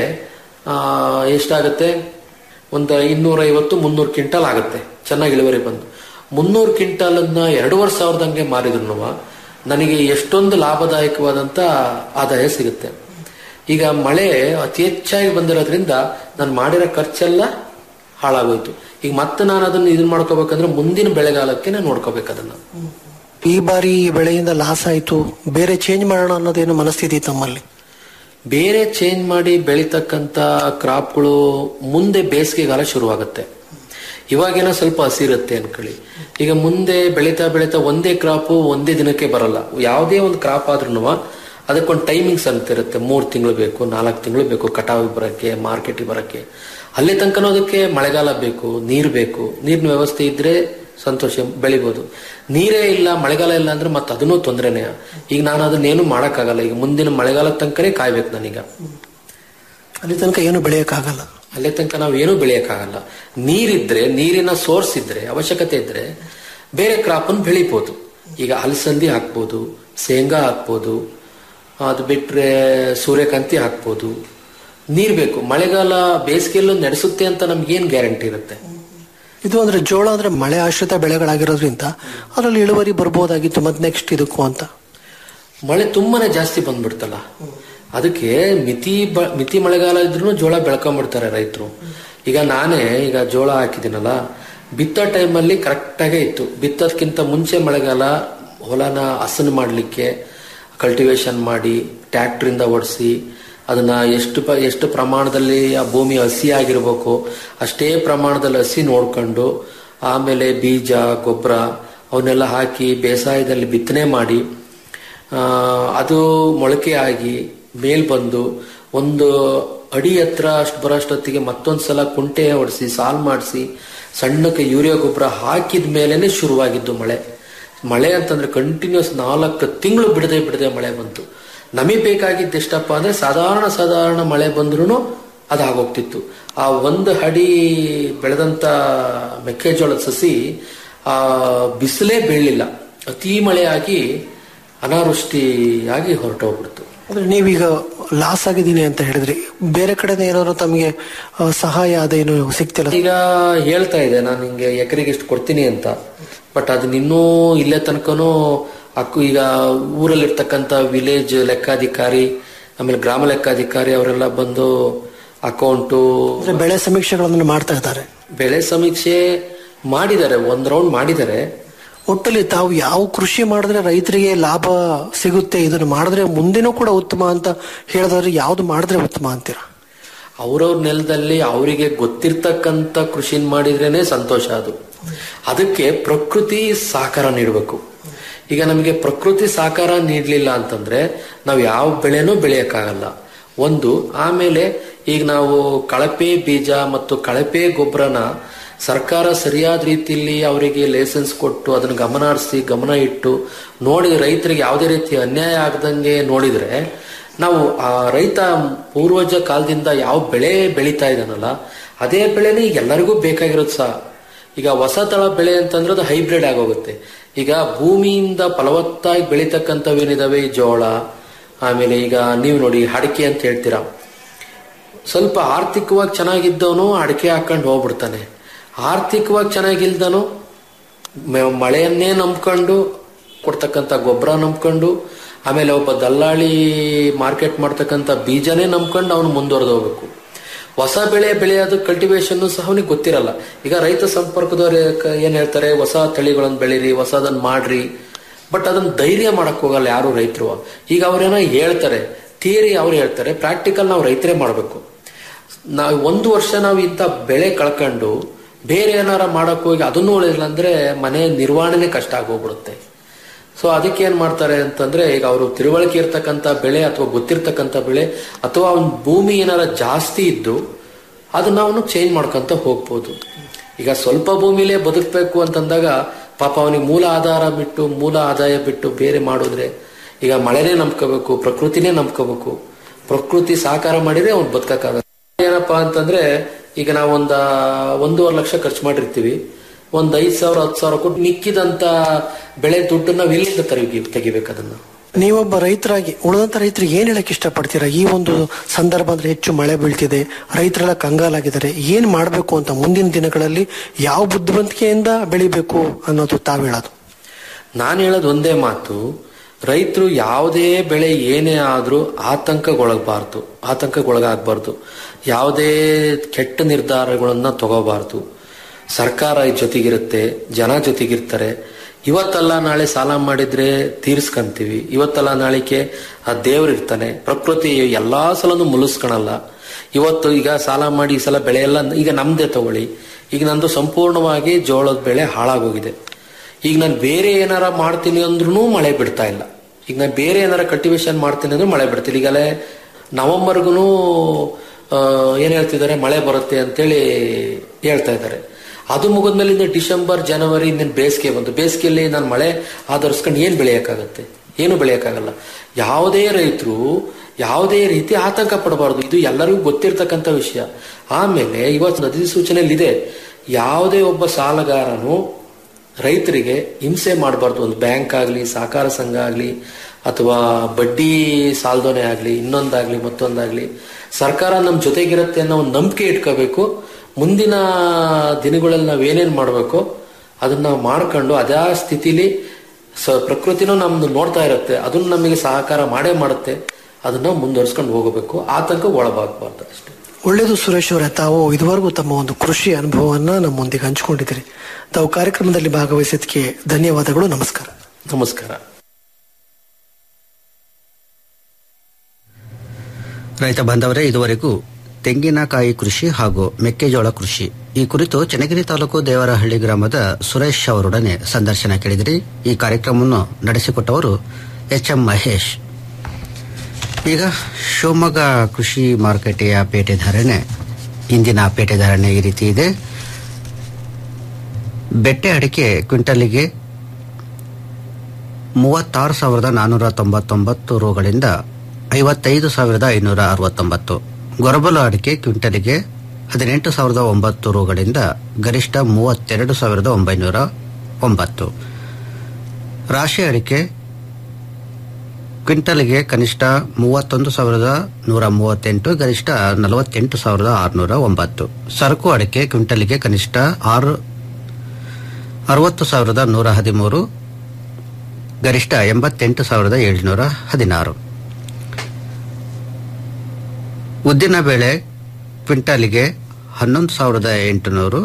ಎಷ್ಟಾಗುತ್ತೆ ಒಂದು ಇನ್ನೂರೈವತ್ತು ಮುನ್ನೂರು ಕ್ವಿಂಟಾಲ್ ಆಗುತ್ತೆ ಚೆನ್ನಾಗಿ ಇಳುವರಿ ಬಂದು ಮುನ್ನೂರು ಕ್ವಿಂಟಾಲ್ ಅನ್ನ ಎರಡೂವರೆ ಸಾವಿರದಂಗೆ ಮಾರಿದ್ರು ನನಗೆ ಎಷ್ಟೊಂದು ಲಾಭದಾಯಕವಾದಂತ ಆದಾಯ ಸಿಗುತ್ತೆ ಈಗ ಮಳೆ ಅತಿ ಹೆಚ್ಚಾಗಿ ಬಂದಿರೋದ್ರಿಂದ ನಾನು ಮಾಡಿರೋ ಖರ್ಚೆಲ್ಲ ಹಾಳಾಗೋಯ್ತು ಈಗ ಮತ್ತೆ ನಾನು ಅದನ್ನ ಇದನ್ನ ಮಾಡ್ಕೋಬೇಕಂದ್ರೆ ಮುಂದಿನ ಬೆಳೆಗಾಲಕ್ಕೆ ನಾನು ನೋಡ್ಕೋಬೇಕು ಅದನ್ನ ಈ ಬಾರಿ ಈ ಬೆಳೆಯಿಂದ ಲಾಸ್ ಆಯ್ತು ಬೇರೆ ಚೇಂಜ್ ಮಾಡೋಣ ಅನ್ನೋದೇನು ಮನಸ್ಥಿತಿ ತಮ್ಮಲ್ಲಿ ಬೇರೆ ಚೇಂಜ್ ಮಾಡಿ ಬೆಳಿತಕ್ಕಂತ ಕ್ರಾಪ್ಗಳು ಮುಂದೆ ಬೇಸಿಗೆಗಾಲ ಶುರುವಾಗುತ್ತೆ ಇವಾಗೇನೋ ಸ್ವಲ್ಪ ಹಸಿರುತ್ತೆ ಅನ್ಕೊಳ್ಳಿ ಈಗ ಮುಂದೆ ಬೆಳೀತಾ ಬೆಳೀತಾ ಒಂದೇ ಕ್ರಾಪ್ ಒಂದೇ ದಿನಕ್ಕೆ ಬರಲ್ಲ ಯಾವುದೇ ಒಂದು ಕ್ರಾಪ್ ಆದ್ರೂ ಅದಕ್ಕೊಂದು ಟೈಮಿಂಗ್ಸ್ ಅಂತ ಇರುತ್ತೆ ಮೂರು ತಿಂಗಳು ಬೇಕು ನಾಲ್ಕು ತಿಂಗಳು ಬೇಕು ಕಟಾವಿಗೆ ಬರೋಕ್ಕೆ ಮಾರ್ಕೆಟಿಗೆ ಬರೋಕ್ಕೆ ಅಲ್ಲಿ ತನಕನೂ ಅದಕ್ಕೆ ಮಳೆಗಾಲ ಬೇಕು ನೀರು ಬೇಕು ನೀರಿನ ವ್ಯವಸ್ಥೆ ಇದ್ರೆ ಸಂತೋಷ ಬೆಳಿಬೋದು ನೀರೇ ಇಲ್ಲ ಮಳೆಗಾಲ ಇಲ್ಲ ಅಂದ್ರೆ ಮತ್ತೆ ಅದನ್ನೂ ತೊಂದರೆನೇ ಈಗ ನಾನು ಅದನ್ನೇನು ಮಾಡೋಕ್ಕಾಗಲ್ಲ ಈಗ ಮುಂದಿನ ಮಳೆಗಾಲ ತನಕನೇ ಕಾಯ್ಬೇಕು ನಾನೀಗ ಅಲ್ಲಿ ತನಕ ಏನು ಬೆಳೆಯಕ್ಕಾಗಲ್ಲ ಅಲ್ಲೇ ತನಕ ನಾವು ಏನೂ ಬೆಳೆಯಕ್ಕಾಗಲ್ಲ ನೀರಿದ್ರೆ ನೀರಿನ ಸೋರ್ಸ್ ಇದ್ರೆ ಅವಶ್ಯಕತೆ ಇದ್ರೆ ಬೇರೆ ಕ್ರಾಪನ್ನು ಬೆಳಿಬೋದು ಈಗ ಅಲಸಂದಿ ಹಾಕ್ಬೋದು ಶೇಂಗಾ ಹಾಕ್ಬೋದು ಅದು ಬಿಟ್ರೆ ಸೂರ್ಯಕಾಂತಿ ಹಾಕ್ಬೋದು ನೀರ್ ಬೇಕು ಮಳೆಗಾಲ ಬೇಸಿಗೆಯಲ್ಲೂ ನಡೆಸುತ್ತೆ ಅಂತ ನಮ್ಗೇನ್ ಗ್ಯಾರಂಟಿ ಇರುತ್ತೆ ಇದು ಅಂದ್ರೆ ಜೋಳ ಅಂದ್ರೆ ಮಳೆ ಆಶ್ರಿತ ಬೆಳೆಗಳಾಗಿರೋದ್ರಿಂದ ಅದರಲ್ಲಿ ಇಳುವರಿ ಬರ್ಬೋದಾಗಿತ್ತು ಮತ್ತೆ ನೆಕ್ಸ್ಟ್ ಇದಕ್ಕೂ ಅಂತ ಮಳೆ ತುಂಬಾನೇ ಜಾಸ್ತಿ ಬಂದ್ಬಿಡ್ತಲ್ಲ ಅದಕ್ಕೆ ಮಿತಿ ಬ- ಮಿತಿ ಮಳೆಗಾಲ ಇದ್ರೂ ಜೋಳ ಬೆಳ್ಕೊಂಡ್ಬಿಡ್ತಾರೆ ರೈತರು ಈಗ ನಾನೇ ಈಗ ಜೋಳ ಹಾಕಿದ್ದೀನಲ್ಲ ಬಿತ್ತೋ ಟೈಮಲ್ಲಿ ಕರೆಕ್ಟಾಗೇ ಇತ್ತು ಬಿತ್ತೋದಕ್ಕಿಂತ ಮುಂಚೆ ಮಳೆಗಾಲ ಹೊಲನ ಹಸನು ಮಾಡಲಿಕ್ಕೆ ಕಲ್ಟಿವೇಶನ್ ಮಾಡಿ ಟ್ಯಾಕ್ಟ್ರಿಂದ ಓಡಿಸಿ ಅದನ್ನ ಎಷ್ಟು ಪ ಎಷ್ಟು ಪ್ರಮಾಣದಲ್ಲಿ ಆ ಭೂಮಿ ಹಸಿ ಆಗಿರ್ಬೇಕು ಅಷ್ಟೇ ಪ್ರಮಾಣದಲ್ಲಿ ಹಸಿ ನೋಡ್ಕೊಂಡು ಆಮೇಲೆ ಬೀಜ ಗೊಬ್ಬರ ಅವನ್ನೆಲ್ಲ ಹಾಕಿ ಬೇಸಾಯದಲ್ಲಿ ಬಿತ್ತನೆ ಮಾಡಿ ಆ, ಅದು ಮೊಳಕೆ ಆಗಿ ಮೇಲ್ ಬಂದು ಒಂದು ಅಡಿ ಹತ್ರ ಅಷ್ಟು ಬರೋಷ್ಟೊತ್ತಿಗೆ ಮತ್ತೊಂದ್ಸಲ ಕುಂಟೆ ಹೊಡಿಸಿ ಸಾಲ್ ಮಾಡಿಸಿ ಸಣ್ಣಕ್ಕೆ ಯೂರಿಯಾ ಗೊಬ್ಬರ ಹಾಕಿದ ಮೇಲೇನೆ ಶುರುವಾಗಿದ್ದು ಮಳೆ ಮಳೆ ಅಂತಂದ್ರೆ ಕಂಟಿನ್ಯೂಸ್ ನಾಲ್ಕು ತಿಂಗಳು ಬಿಡದೆ ಬಿಡದೆ ಮಳೆ ಬಂತು ನಮಗೆ ಬೇಕಾಗಿದ್ದು ಎಷ್ಟಪ್ಪ ಅಂದ್ರೆ ಸಾಧಾರಣ ಸಾಧಾರಣ ಮಳೆ ಬಂದ್ರೂ ಅದಾಗೋಗ್ತಿತ್ತು ಆ ಒಂದು ಅಡಿ ಬೆಳೆದಂತ ಮೆಕ್ಕೆಜೋಳದ ಸಸಿ ಆ ಬಿಸಿಲೇ ಬೀಳಲಿಲ್ಲ ಅತಿ ಮಳೆಯಾಗಿ ಅನಾವೃಷ್ಟಿಯಾಗಿ ಹೊರಟೋಗ್ಬಿಡ್ತು ಅಂದ್ರೆ ನೀವೀಗ ಲಾಸ್ ಆಗಿದ್ದೀನಿ ಅಂತ ಹೇಳಿದ್ರಿ ಬೇರೆ ಕಡೆ ಏನಾದ್ರು ತಮಗೆ ಆ, ಸಹಾಯ ಅದೇನು ಸಿಗ್ತಿಲ್ಲ ಈಗ ಹೇಳ್ತಾ ಇದೆ ನಾನು ಹಿಂಗೆ ಎಕರೆಗೆ ಇಷ್ಟು ಕೊಡ್ತೀನಿ ಅಂತ ಬಟ್ ಅದನ್ನ ಇನ್ನೂ ಇಲ್ಲೇ ತನಕನೂ ಅಕ್ಕು ಈಗ ಊರಲ್ಲಿರ್ತಕ್ಕಂಥ ವಿಲೇಜ್ ಲೆಕ್ಕಾಧಿಕಾರಿ ಆಮೇಲೆ ಗ್ರಾಮ ಲೆಕ್ಕಾಧಿಕಾರಿ ಅವರೆಲ್ಲ ಬಂದು ಅಕೌಂಟು ಅಂದ್ರೆ ಬೆಳೆ ಸಮೀಕ್ಷೆಗಳನ್ನು ಮಾಡ್ತಾ ಇದ್ದಾರೆ ಬೆಳೆ ಸಮೀಕ್ಷೆ ಮಾಡಿದ್ದಾರೆ ಒಂದ್ ರೌಂಡ್ ಮಾಡಿದ್ದಾರೆ ಒಟ್ಟಲ್ಲಿ ತಾವು ಯಾವ ಕೃಷಿ ಮಾಡಿದ್ರೆ ರೈತರಿಗೆ ಲಾಭ ಸಿಗುತ್ತೆ ಇದನ್ನು ಮಾಡಿದ್ರೆ ಮುಂದೆನೂ ಕೂಡ ಉತ್ತಮ ಅಂತ ಹೇಳಿದ್ರೆ ಯಾವ್ದು ಮಾಡಿದ್ರೆ ಉತ್ತಮ ಅಂತೀರಾ ಅವ್ರವ್ರ ನೆಲದಲ್ಲಿ ಅವರಿಗೆ ಗೊತ್ತಿರ್ತಕ್ಕಂಥ ಕೃಷಿನ್ ಮಾಡಿದ್ರೇನೆ ಸಂತೋಷ ಅದು ಅದಕ್ಕೆ ಪ್ರಕೃತಿ ಸಹಕಾರ ನೀಡಬೇಕು ಈಗ ನಮಗೆ ಪ್ರಕೃತಿ ಸಹಕಾರ ನೀಡಲಿಲ್ಲ ಅಂತಂದ್ರೆ ನಾವು ಯಾವ ಬೆಳೆನೂ ಬೆಳೆಯಕ್ಕಾಗಲ್ಲ ಒಂದು ಆಮೇಲೆ ಈಗ ನಾವು ಕಳಪೆ ಬೀಜ ಮತ್ತು ಕಳಪೆ ಗೊಬ್ಬರನ ಸರ್ಕಾರ ಸರಿಯಾದ ರೀತಿಯಲ್ಲಿ ಅವರಿಗೆ ಲೈಸೆನ್ಸ್ ಕೊಟ್ಟು ಅದನ್ನ ಗಮನ ಹರಿಸಿ ಗಮನ ಇಟ್ಟು ನೋಡಿ ರೈತರಿಗೆ ಯಾವುದೇ ರೀತಿ ಅನ್ಯಾಯ ಆಗದಂಗೆ ನೋಡಿದ್ರೆ ನಾವು ಆ ರೈತ ಪೂರ್ವಜ ಕಾಲದಿಂದ ಯಾವ ಬೆಳೆ ಬೆಳೀತಾ ಇದ್ದಾನಲ್ಲ ಅದೇ ಬೆಳೆನೇ ಈಗ ಎಲ್ಲರಿಗೂ ಬೇಕಾಗಿರೋದು ಸಹ ಈಗ ಹೊಸ ತಳ ಬೆಳೆ ಅಂತಂದ್ರೆ ಅದು ಹೈಬ್ರಿಡ್ ಆಗೋಗುತ್ತೆ ಈಗ ಭೂಮಿಯಿಂದ ಫಲವತ್ತಾಗಿ ಬೆಳೀತಕ್ಕಂಥವೇನಿದಾವೆ ಈ ಜೋಳ ಆಮೇಲೆ ಈಗ ನೀವು ನೋಡಿ ಅಡಿಕೆ ಅಂತ ಹೇಳ್ತೀರಾ ಸ್ವಲ್ಪ ಆರ್ಥಿಕವಾಗಿ ಚೆನ್ನಾಗಿದ್ದವನು ಅಡಿಕೆ ಹಾಕೊಂಡು ಹೋಗ್ಬಿಡ್ತಾನೆ ಆರ್ಥಿಕವಾಗಿ ಚೆನ್ನಾಗಿಲ್ದನು ಮ- ಮಳೆಯನ್ನೇ ನಂಬ್ಕೊಂಡು ಕೊಡ್ತಕ್ಕಂಥ ಗೊಬ್ಬರ ನಂಬ್ಕೊಂಡು ಆಮೇಲೆ ಒಬ್ಬ ದಲ್ಲಾಳಿ ಮಾರ್ಕೆಟ್ ಮಾಡ್ತಕ್ಕಂಥ ಬೀಜನೇ ನಂಬ್ಕೊಂಡು ಅವನು ಮುಂದುವರೆದು ಹೋಗ್ಬೇಕು ಹೊಸ ಬೆಳೆ ಬೆಳೆಯೋದು ಕಲ್ಟಿವೇಶನ್ ಸಹ ಅವನಿಗೆ ಗೊತ್ತಿರಲ್ಲ ಈಗ ರೈತ ಸಂಪರ್ಕದವ್ರು ಕ- ಏನ್ ಹೇಳ್ತಾರೆ ಹೊಸ ತಳಿಗಳನ್ನು ಬೆಳೀರಿ ಹೊಸದನ್ನ ಮಾಡ್ರಿ ಬಟ್ ಅದನ್ನ ಧೈರ್ಯ ಮಾಡಕ್ ಹೋಗಲ್ಲ ಯಾರು ರೈತರು ಈಗ ಅವ್ರೇನೋ ಹೇಳ್ತಾರೆ ಥಿಯರಿ ಅವ್ರು ಹೇಳ್ತಾರೆ ಪ್ರಾಕ್ಟಿಕಲ್ ನಾವು ರೈತರೇ ಮಾಡಬೇಕು ನಾವು ಒಂದು ವರ್ಷ ನಾವು ಇಂಥ ಬೆಳೆ ಕಳ್ಕೊಂಡು ಬೇರೆ ಏನಾರ ಮಾಡಕ್ ಹೋಗಿ ಅದನ್ನು ಉಳಿದಿಲ್ಲ ಅಂದ್ರೆ ಮನೆ ನಿರ್ವಹಣೆನೇ ಕಷ್ಟ ಆಗೋಗ್ಬಿಡುತ್ತೆ ಸೊ ಅದಕ್ಕೆ ಏನ್ ಮಾಡ್ತಾರೆ ಅಂತಂದ್ರೆ ಈಗ ಅವರು ತಿಳುವಳಿಕೆ ಇರ್ತಕ್ಕಂಥ ಬೆಳೆ ಅಥವಾ ಗೊತ್ತಿರ್ತಕ್ಕಂಥ ಬೆಳೆ ಅಥವಾ ಅವ್ನ ಭೂಮಿ ಏನಾರ ಜಾಸ್ತಿ ಇದ್ದು ಅದನ್ನ ಅವನು ಚೇಂಜ್ ಮಾಡ್ಕೊಂತ ಹೋಗ್ಬೋದು ಈಗ ಸ್ವಲ್ಪ ಭೂಮಿಲೇ ಬದುಕಬೇಕು ಅಂತಂದಾಗ ಪಾಪ ಅವನಿಗೆ ಮೂಲ ಆಧಾರ ಬಿಟ್ಟು ಮೂಲ ಆದಾಯ ಬಿಟ್ಟು ಬೇರೆ ಮಾಡಿದ್ರೆ ಈಗ ಮಳೆನೇ ನಂಬ್ಕೋಬೇಕು ಪ್ರಕೃತಿನೇ ನಂಬ್ಕೋಬೇಕು ಪ್ರಕೃತಿ ಸಹಕಾರ ಮಾಡಿದ್ರೆ ಅವ್ನು ಬದುಕಕ್ಕಾಗತ್ತೆ ಏನಪ್ಪಾ ಅಂತಂದ್ರೆ ಈಗ ನಾವು ಒಂದ ಒಂದೂವರೆ ಲಕ್ಷ ಖರ್ಚು ಮಾಡಿರ್ತೀವಿ ಒಂದ್ ಐದ್ ಸಾವಿರ ಹತ್ತು ಸಾವಿರ ಕೊಟ್ಟು ಮಿಕ್ಕಿದಂತ ಬೆಳೆ ದುಡ್ಡು ನಾವು ಎಲ್ಲಿಂದ ತೆಗಿ ತೆಗಿಬೇಕು ಅದನ್ನ ನೀವೊಬ್ಬ ರೈತರಾಗಿ ಉಳಿದಂತ ರೈತರಿಗೆ ಏನ್ ಹೇಳಕ್ ಇಷ್ಟಪಡ್ತೀರಾ ಈ ಒಂದು ಸಂದರ್ಭ ಅಂದ್ರೆ ಹೆಚ್ಚು ಮಳೆ ಬೀಳ್ತಿದೆ ರೈತರೆಲ್ಲ ಕಂಗಾಲಾಗಿದ್ದಾರೆ ಏನ್ ಮಾಡ್ಬೇಕು ಅಂತ ಮುಂದಿನ ದಿನಗಳಲ್ಲಿ ಯಾವ ಬುದ್ಧಿವಂತಿಕೆಯಿಂದ ಬೆಳಿಬೇಕು ಅನ್ನೋದು ತಾವ್ ಹೇಳೋದು ನಾನು ಹೇಳೋದು ಒಂದೇ ಮಾತು ರೈತರು ಯಾವುದೇ ಬೆಳೆ ಏನೇ ಆದ್ರೂ ಆತಂಕಗೊಳಗಬಾರ್ದು ಆತಂಕಗೊಳಗಾಗಬಾರ್ದು ಯಾವುದೇ ಕೆಟ್ಟ ನಿರ್ಧಾರಗಳನ್ನ ತಗೋಬಾರ್ದು ಸರ್ಕಾರ ಜೊತೆಗಿರುತ್ತೆ ಜನ ಜೊತೆಗಿರ್ತಾರೆ ಇವತ್ತಲ್ಲ ನಾಳೆ ಸಾಲ ಮಾಡಿದ್ರೆ ತೀರ್ಸ್ಕಂತೀವಿ ಇವತ್ತಲ್ಲ ನಾಳಿಕೆ ಆ ದೇವ್ರು ಇರ್ತಾನೆ ಪ್ರಕೃತಿ ಎಲ್ಲಾ ಸಲನು ಮುಲಿಸ್ಕೊಳಲ್ಲ ಇವತ್ತು ಈಗ ಸಾಲ ಮಾಡಿ ಈ ಸಲ ಬೆಳೆ ಎಲ್ಲ ಈಗ ನಮ್ದೇ ತಗೊಳ್ಳಿ ಈಗ ನಂದು ಸಂಪೂರ್ಣವಾಗಿ ಜೋಳದ ಬೆಳೆ ಹಾಳಾಗೋಗಿದೆ ಈಗ ನಾನು ಬೇರೆ ಏನಾರ ಮಾಡ್ತೀನಿ ಅಂದ್ರೂ ಮಳೆ ಬಿಡ್ತಾ ಇಲ್ಲ ಈಗ ನಾನು ಬೇರೆ ಏನಾರ ಕಲ್ಟಿವೇಶನ್ ಮಾಡ್ತೀನಿ ಅಂದ್ರೆ ಮಳೆ ಬಿಡ್ತೀನಿ ಈಗಲೇ ನವೆಂಬರ್ಗೂ ಏನ್ ಹೇಳ್ತಿದ್ದಾರೆ ಮಳೆ ಬರುತ್ತೆ ಅಂತೇಳಿ ಹೇಳ್ತಾ ಇದ್ದಾರೆ ಅದು ಮುಗಿದ್ಮೇಲೆ ಇನ್ನು ಡಿಸೆಂಬರ್ ಜನವರಿ ಇನ್ನೇನು ಬೇಸಿಗೆ ಬಂತು ಬೇಸಿಗೆಯಲ್ಲಿ ನಾನು ಮಳೆ ಆಧರಿಸ್ಕೊಂಡು ಏನ್ ಬೆಳೆಯಕ್ಕಾಗತ್ತೆ ಏನು ಬೆಳೆಯಕ್ಕಾಗಲ್ಲ ಯಾವುದೇ ರೈತರು ಯಾವುದೇ ರೀತಿ ಆತಂಕ ಪಡಬಾರದು ಇದು ಎಲ್ಲರಿಗೂ ಗೊತ್ತಿರ್ತಕ್ಕಂಥ ವಿಷಯ ಆಮೇಲೆ ಇವತ್ತು ಅಧಿಸೂಚನೆಯಲ್ಲಿದೆ ಯಾವುದೇ ಒಬ್ಬ ಸಾಲಗಾರನು ರೈತರಿಗೆ ಹಿಂಸೆ ಮಾಡಬಾರ್ದು ಒಂದು ಬ್ಯಾಂಕ್ ಆಗಲಿ ಸಹಕಾರ ಸಂಘ ಆಗಲಿ ಅಥವಾ ಬಡ್ಡಿ ಸಾಲದೋನೆ ಆಗಲಿ ಇನ್ನೊಂದಾಗ್ಲಿ ಮತ್ತೊಂದಾಗ್ಲಿ ಸರ್ಕಾರ ನಮ್ಮ ಜೊತೆಗಿರುತ್ತೆ ಅನ್ನೋ ಒಂದು ನಂಬಿಕೆ ಇಟ್ಕೋಬೇಕು ಮುಂದಿನ ದಿನಗಳಲ್ಲಿ ನಾವು ಏನೇನು ಮಾಡಬೇಕು ಅದನ್ನ ನಾವು ಮಾಡ್ಕೊಂಡು ಅದೇ ಸ್ಥಿತಿಲಿ ಸ ಪ್ರಕೃತಿನೂ ನಮ್ದು ನೋಡ್ತಾ ಇರುತ್ತೆ ಅದನ್ನ ನಮಗೆ ಸಹಕಾರ ಮಾಡೇ ಮಾಡುತ್ತೆ ಅದನ್ನ ಮುಂದುವರ್ಸ್ಕೊಂಡು ಹೋಗಬೇಕು ಆತಂಕ ಒಳಬಾಗಬಾರ್ದು ಅಷ್ಟೇ ಒಳ್ಳೆಯದು ಸುರೇಶ್ ಅವರೇ ತಾವು ಇದುವರೆಗೂ ತಮ್ಮ ಒಂದು ಕೃಷಿ ಅನುಭವವನ್ನ ನಮ್ಮೊಂದಿಗೆ ಹಂಚಿಕೊಂಡಿದ್ದೀರಿ ತಾವು ಕಾರ್ಯಕ್ರಮದಲ್ಲಿ ಭಾಗವಹಿಸಿದ್ದಕ್ಕೆ ಧನ್ಯವಾದಗಳು ನಮಸ್ಕಾರ ನಮಸ್ಕಾರ ರೈತ ಬಾಂಧವರೇ ಇದುವರೆಗೂ ತೆಂಗಿನಕಾಯಿ ಕೃಷಿ ಹಾಗೂ ಮೆಕ್ಕೆಜೋಳ ಕೃಷಿ ಈ ಕುರಿತು ಚನ್ನಗಿರಿ ತಾಲೂಕು ದೇವರಹಳ್ಳಿ ಗ್ರಾಮದ ಸುರೇಶ್ ಅವರೊಡನೆ ಸಂದರ್ಶನ ಕೇಳಿದಿರಿ ಈ ಕಾರ್ಯಕ್ರಮವನ್ನು ನಡೆಸಿಕೊಟ್ಟವರು ಎಚ್ ಎಂ ಮಹೇಶ್ ಈಗ ಶಿವಮೊಗ್ಗ ಕೃಷಿ ಮಾರುಕಟ್ಟೆಯ ಪೇಟೆ ಧಾರಣೆ ಇಂದಿನ ಪೇಟೆ ಧಾರಣೆ ಈ ರೀತಿ ಇದೆ ಬೆಟ್ಟೆ ಅಡಿಕೆ ಕ್ವಿಂಟಲಿಗೆ ಮೂವತ್ತಾರು ಸಾವಿರದ ನಾನ್ನೂರ ತೊಂಬತ್ತೊಂಬತ್ತು ರುಗಳಿಂದ ಐವತ್ತೈದು ಸಾವಿರದ ಐನೂರ ಅರವತ್ತೊಂಬತ್ತು ಗೊರಬಲು ಅಡಿಕೆ ಕ್ವಿಂಟಲಿಗೆ ಹದಿನೆಂಟು ಸಾವಿರದ ಒಂಬತ್ತು ರುಗಳಿಂದ ಗರಿಷ್ಠ ಮೂವತ್ತೆರಡು ಸಾವಿರದ ಒಂಬೈನೂರ ಒಂಬತ್ತು ರಾಶಿ ಅಡಿಕೆ ಕ್ವಿಂಟಲ್ಗೆ ಕನಿಷ್ಠ ಮೂವತ್ತೊಂದು ಸಾವಿರದ ನೂರ ಮೂವತ್ತೆಂಟು ಗರಿಷ್ಠ ನಲವತ್ತೆಂಟು ಸಾವಿರದ ಆರುನೂರ ಒಂಬತ್ತು ಸರಕು ಅಡಿಕೆ ಕ್ವಿಂಟಲ್ಗೆ ಕನಿಷ್ಠ ಆರು ಅರವತ್ತು ಸಾವಿರದ ನೂರ ಹದಿಮೂರು ಗರಿಷ್ಠ ಎಂಬತ್ತೆಂಟು ಸಾವಿರದ ಏಳುನೂರ ಹದಿನಾರು ಉದ್ದಿನ ಬೇಳೆ ಕ್ವಿಂಟಾಲಿಗೆ ಹನ್ನೊಂದು ಸಾವಿರದ ಎಂಟುನೂರು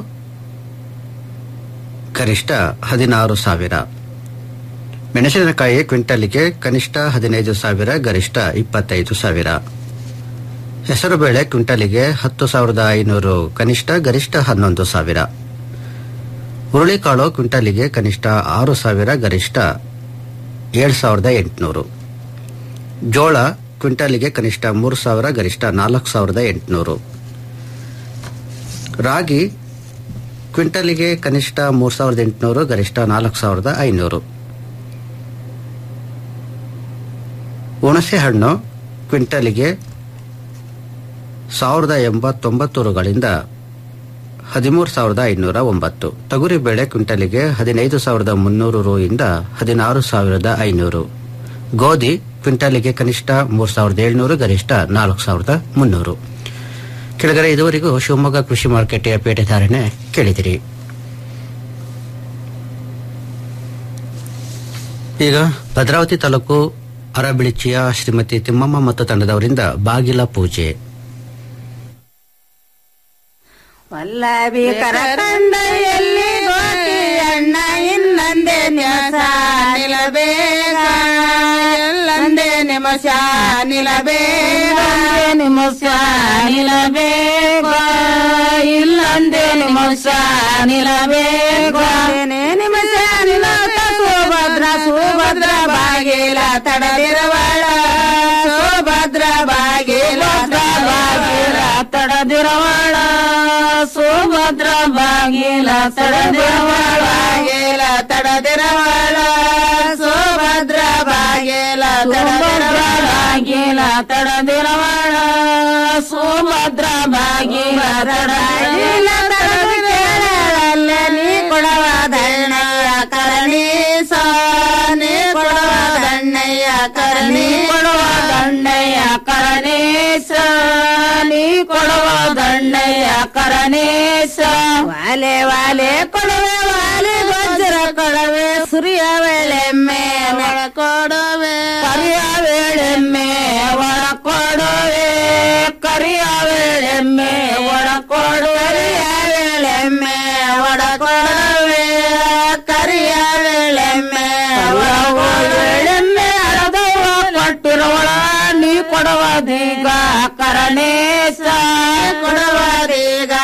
ಗರಿಷ್ಠ ಹದಿನಾರು ಸಾವಿರ ಮೆಣಸಿನಕಾಯಿ ಕ್ವಿಂಟಲಿಗೆ ಕನಿಷ್ಠ ಹದಿನೈದು ಸಾವಿರ ಗರಿಷ್ಠ ಇಪ್ಪತ್ತೈದು ಸಾವಿರ ಹೆಸರುಬೇಳೆ ಕ್ವಿಂಟಲಿಗೆ ಹತ್ತು ಸಾವಿರದ ಐನೂರು ಕನಿಷ್ಠ ಗರಿಷ್ಠ ಹನ್ನೊಂದು ಸಾವಿರ ಹುರುಳಿಕಾಳು ಕ್ವಿಂಟಲಿಗೆ ಕನಿಷ್ಠ ಆರು ಸಾವಿರ ಗರಿಷ್ಠ ಏಳು ಸಾವಿರದ ಎಂಟುನೂರು ಜೋಳ ಕ್ವಿಂಟಲಿಗೆ ಕನಿಷ್ಠ ಮೂರು ಸಾವಿರ ಗರಿಷ್ಠ ನಾಲ್ಕು ಸಾವಿರದ ಎಂಟುನೂರು ರಾಗಿ ಕ್ವಿಂಟಲಿಗೆ ಕನಿಷ್ಠ ಮೂರು ಸಾವಿರದ ಎಂಟುನೂರು ಗರಿಷ್ಠ ನಾಲ್ಕು ಸಾವಿರದ ಐನೂರು ಹುಣಸೆ ಹಣ್ಣು ಕ್ವಿಂಟಲಿಗೆ ಸಾವಿರದ ಎಂಬತ್ತೊಂಬತ್ತು ರುಗಳಿಂದ ಹದಿಮೂರು ಸಾವಿರದ ಐನೂರ ಒಂಬತ್ತು ತೊಗರಿಬೇಳೆ ಕ್ವಿಂಟಲಿಗೆ ಹದಿನೈದು ಸಾವಿರದ ಮುನ್ನೂರು ರು ಇಂದ ಹದಿನಾರು ಸಾವಿರದ ಐನೂರು ಗೋಧಿ ಕ್ವಿಂಟಲಿಗೆ ಕನಿಷ್ಠ ಮೂರು ಸಾವಿರದ ಏಳ್ನೂರು ಗರಿಷ್ಠ ನಾಲ್ಕು ಸಾವಿರದ ಮುನ್ನೂರು ಕೆಳಗಡೆ ಇದುವರೆಗೂ ಶಿವಮೊಗ್ಗ ಕೃಷಿ ಮಾರುಕಟ್ಟೆಯ ಪೇಟೆ ಧಾರಣೆ ಕೇಳಿದಿರಿ ಈಗ ಭದ್ರಾವತಿ ತಾಲೂಕು ಅರಬಿಳಿಚಿಯ ಶ್ರೀಮತಿ ತಿಮ್ಮಮ್ಮ ಮತ್ತು ತಂಡದವರಿಂದ ಬಾಗಿಲ ಪೂಜೆ ವಲ್ಲಭಿ ಕರಕಂಡೆಯಲ್ಲಿ ಗೋಟಿ ಅಣ್ಣ ಇನ್ನಂದೆ ನ್ಯಾಸ ನಿಲಬೇಗ ಎಲ್ಲಂದೆ ನಿಮಶ ನಿಲಬೇಗ ನಿಮಶ ನಿಲಬೇಗ ಇಲ್ಲಂದೆ ನಿಮಶ ನಿಲಬೇಗ ನಿಮಶ ನಿಲಕ ಸುಭದ್ರ ಸುಭದ್ರ ಬಾಗಿಲ ತಡದಿರವಳ ಸುಭದ್ರ ಬಾಗಿಲ ಬಾಗಿಲ ತಡದಿರವಳ ಸುಭದ್ರ ಬಾಗಿಲ ತಡದಿರವಳ ಬಾಗಿಲ ತಡದಿರವಳ ಸುಭದ್ರ ಬಾಗಿಲ ತಡದಿರವಳ ಬಾಗಿಲ ತಡದಿರವಳ ಸುಭದ್ರ ಬಾಗಿಲ ತಡದಿರ ತಡದಿರಲ್ಲ ನೀ ಕೊಡವ ಧರಣಯ್ಯ ಕರಣೀಸ ನೀ ಕೊಡವ ದಂಡಯ್ಯ ಕರಣಿ ಕೊಡುವ ದಂಡಯ್ಯ ಕರಣೇಶ ನೀ ಕೊಡುವ ದಂಡಯ್ಯ ಕರಣೇಶ ವಾಲೆ ವಾಲೆ ಕೊಡುವೆ ವಾಲೆ ವಜ್ರ ಕೊಡವೆ ಸುರಿಯ ವೇಳೆಮ್ಮೆ ಒಳ ಕೊಡುವೆ ಕರಿಯ ವೇಳೆಮ್ಮೆ ಒಳ ಕೊಡುವೆ ಕರಿಯ ವೇಳೆಮ್ಮೆ ಒಳ ಕೊಡುವೆ ವೇಳೆಮ್ಮೆ ಒಳ ಕೊಡುವೆ ಕರಿಯ ವೇಳೆಮ್ಮೆ ಒಳ ವೇಳೆಮ್ಮೆ ಅಳದವ ಕೊಟ್ಟಿರುವಳ ನೀ ಕೊಡುವದೀಗ ಕರಣೇಶ ಕೊಡುವದೀಗ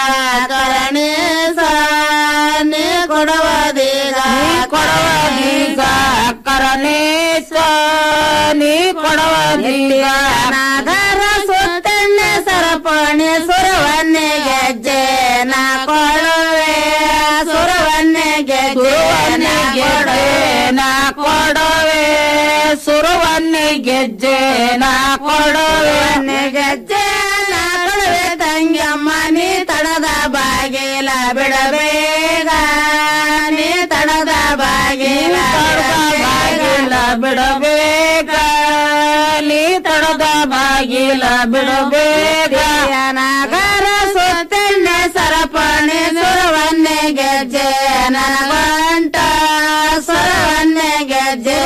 ಕರಣೇಶ ನೀ ಕೊಡುವದೀಗ ಕೊಡುವದೀಗ ಕರಣೇಶ ನೀ ಕೊಡವ ನಾಗರ ಸುತ್ತಣ್ಣೆ ಸರಪಣಿ ಸುರವನ್ನೇ ಗೆಜ್ಜೆ ನಾ ಕೊಡುವೆ ಸುರವನ್ನೇ ಗೆಜ್ಜೆ ಗೆಜ್ಜೆ ನಾ ಕೊಡುವೆ ಸುರವನ್ನೇ ಗೆಜ್ಜೆ ನಾ ಕೊಡುವೆ ಗೆಜ್ಜೆ ನಾ ಕೊಡುವೆ ತಂಗಿಯಮ್ಮ ನೀ ತಡದ ಬಾಗಿಲ ಬಿಡಬೇಗ ನೀ ತಡದ ಬಾಗಿಲ ಬಾಗಿಲ ಬಿಡಬೇಕ ನೀ ತಡದ ಬಾಗಿಲ ಬಿಡಬೇಕ ನಾಗರ ಸುತ್ತಣ್ಣೆ ಸರಪಣಿ ಸುರವನ್ನೇ ಗೆಜ್ಜೆ ನನಗಂಟ ಸುರವನ್ನೇ ಗೆಜ್ಜೆ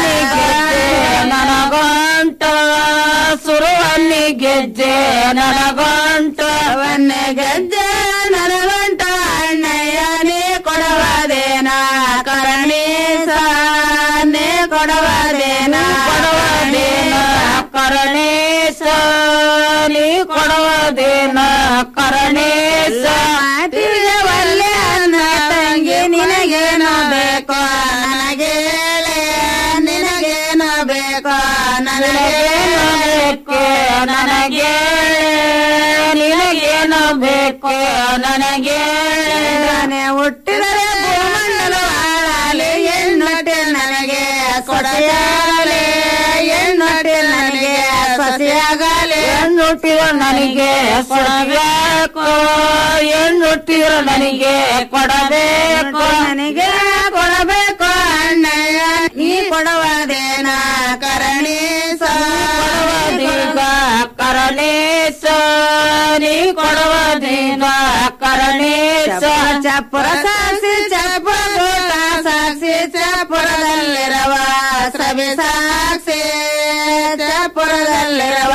ನನಗಂಟ ಸುರವನ್ನೇ ಗೆಜ್ಜೆ ನನಗಂಟ ವನ್ನೇ ಗೆಜ್ಜೆ ನನಗಂಟ ಅಣ್ಣಯ್ಯ ನೀ ಕೊಡವದೇನ ಕರಣೀಸ ನೀ ಕೊಡವದೇನ ಕೊಡವದೇನ ಕರಣೇಶ ನೀ ಕೊಡವದೇನ ಕರಣೇಶ ತಿಳಿಯವಲ್ಲೇ ಅನ್ನ ತಂಗಿ ನಿನಗೇನು ಬೇಕೋ ನನಗೇಳೆ ನಿನಗೇನು ಬೇಕೋ ನನಗೇನು ಬೇಕೋ ನನಗೆ ನಿನಗೇನು ಬೇಕೋ ನನಗೆ ನಾನೇ ಹುಟ್ಟಿದರೆ ಭೂಮಂಡಲ ಹಾಳಾಲಿ ಹೆಣ್ಣೊಟ್ಟೆ ನನಗೆ ಸೊಸೆಯಾಗಲಿ ಹೆಣ್ಣೊಟ್ಟೆ ನನಗೆ ಸೊಸೆಯಾಗಲಿ ಹೆಣ್ಣುಟ್ಟಿರ ನನಗೆ ಕೊಡಬೇಕು ಹೆಣ್ಣುಟ್ಟಿರ ನನಗೆ ಕೊಡಬೇಕು ನನಗೆ ಕೊಡಬೇಕು ಅಣ್ಣಯ್ಯ ನೀ ಕೊಡುವದೇನ ಕರಣೀಸ ಕೊಡುವದೀಗ ಕರಣೇಶ ನೀ ಕೊಡುವದೇನ ಕರಣೇಶ ಚಪ್ಪುರ ಸಾಕ್ಷಿ ಚಪ್ಪುರ ಸಾಕ್ಷಿ ಚಪ್ಪುರದಲ್ಲಿರುವ ಸಭೆ ಸಾಕ್ಷಿ ಚಪ್ಪುರದಲ್ಲಿರುವ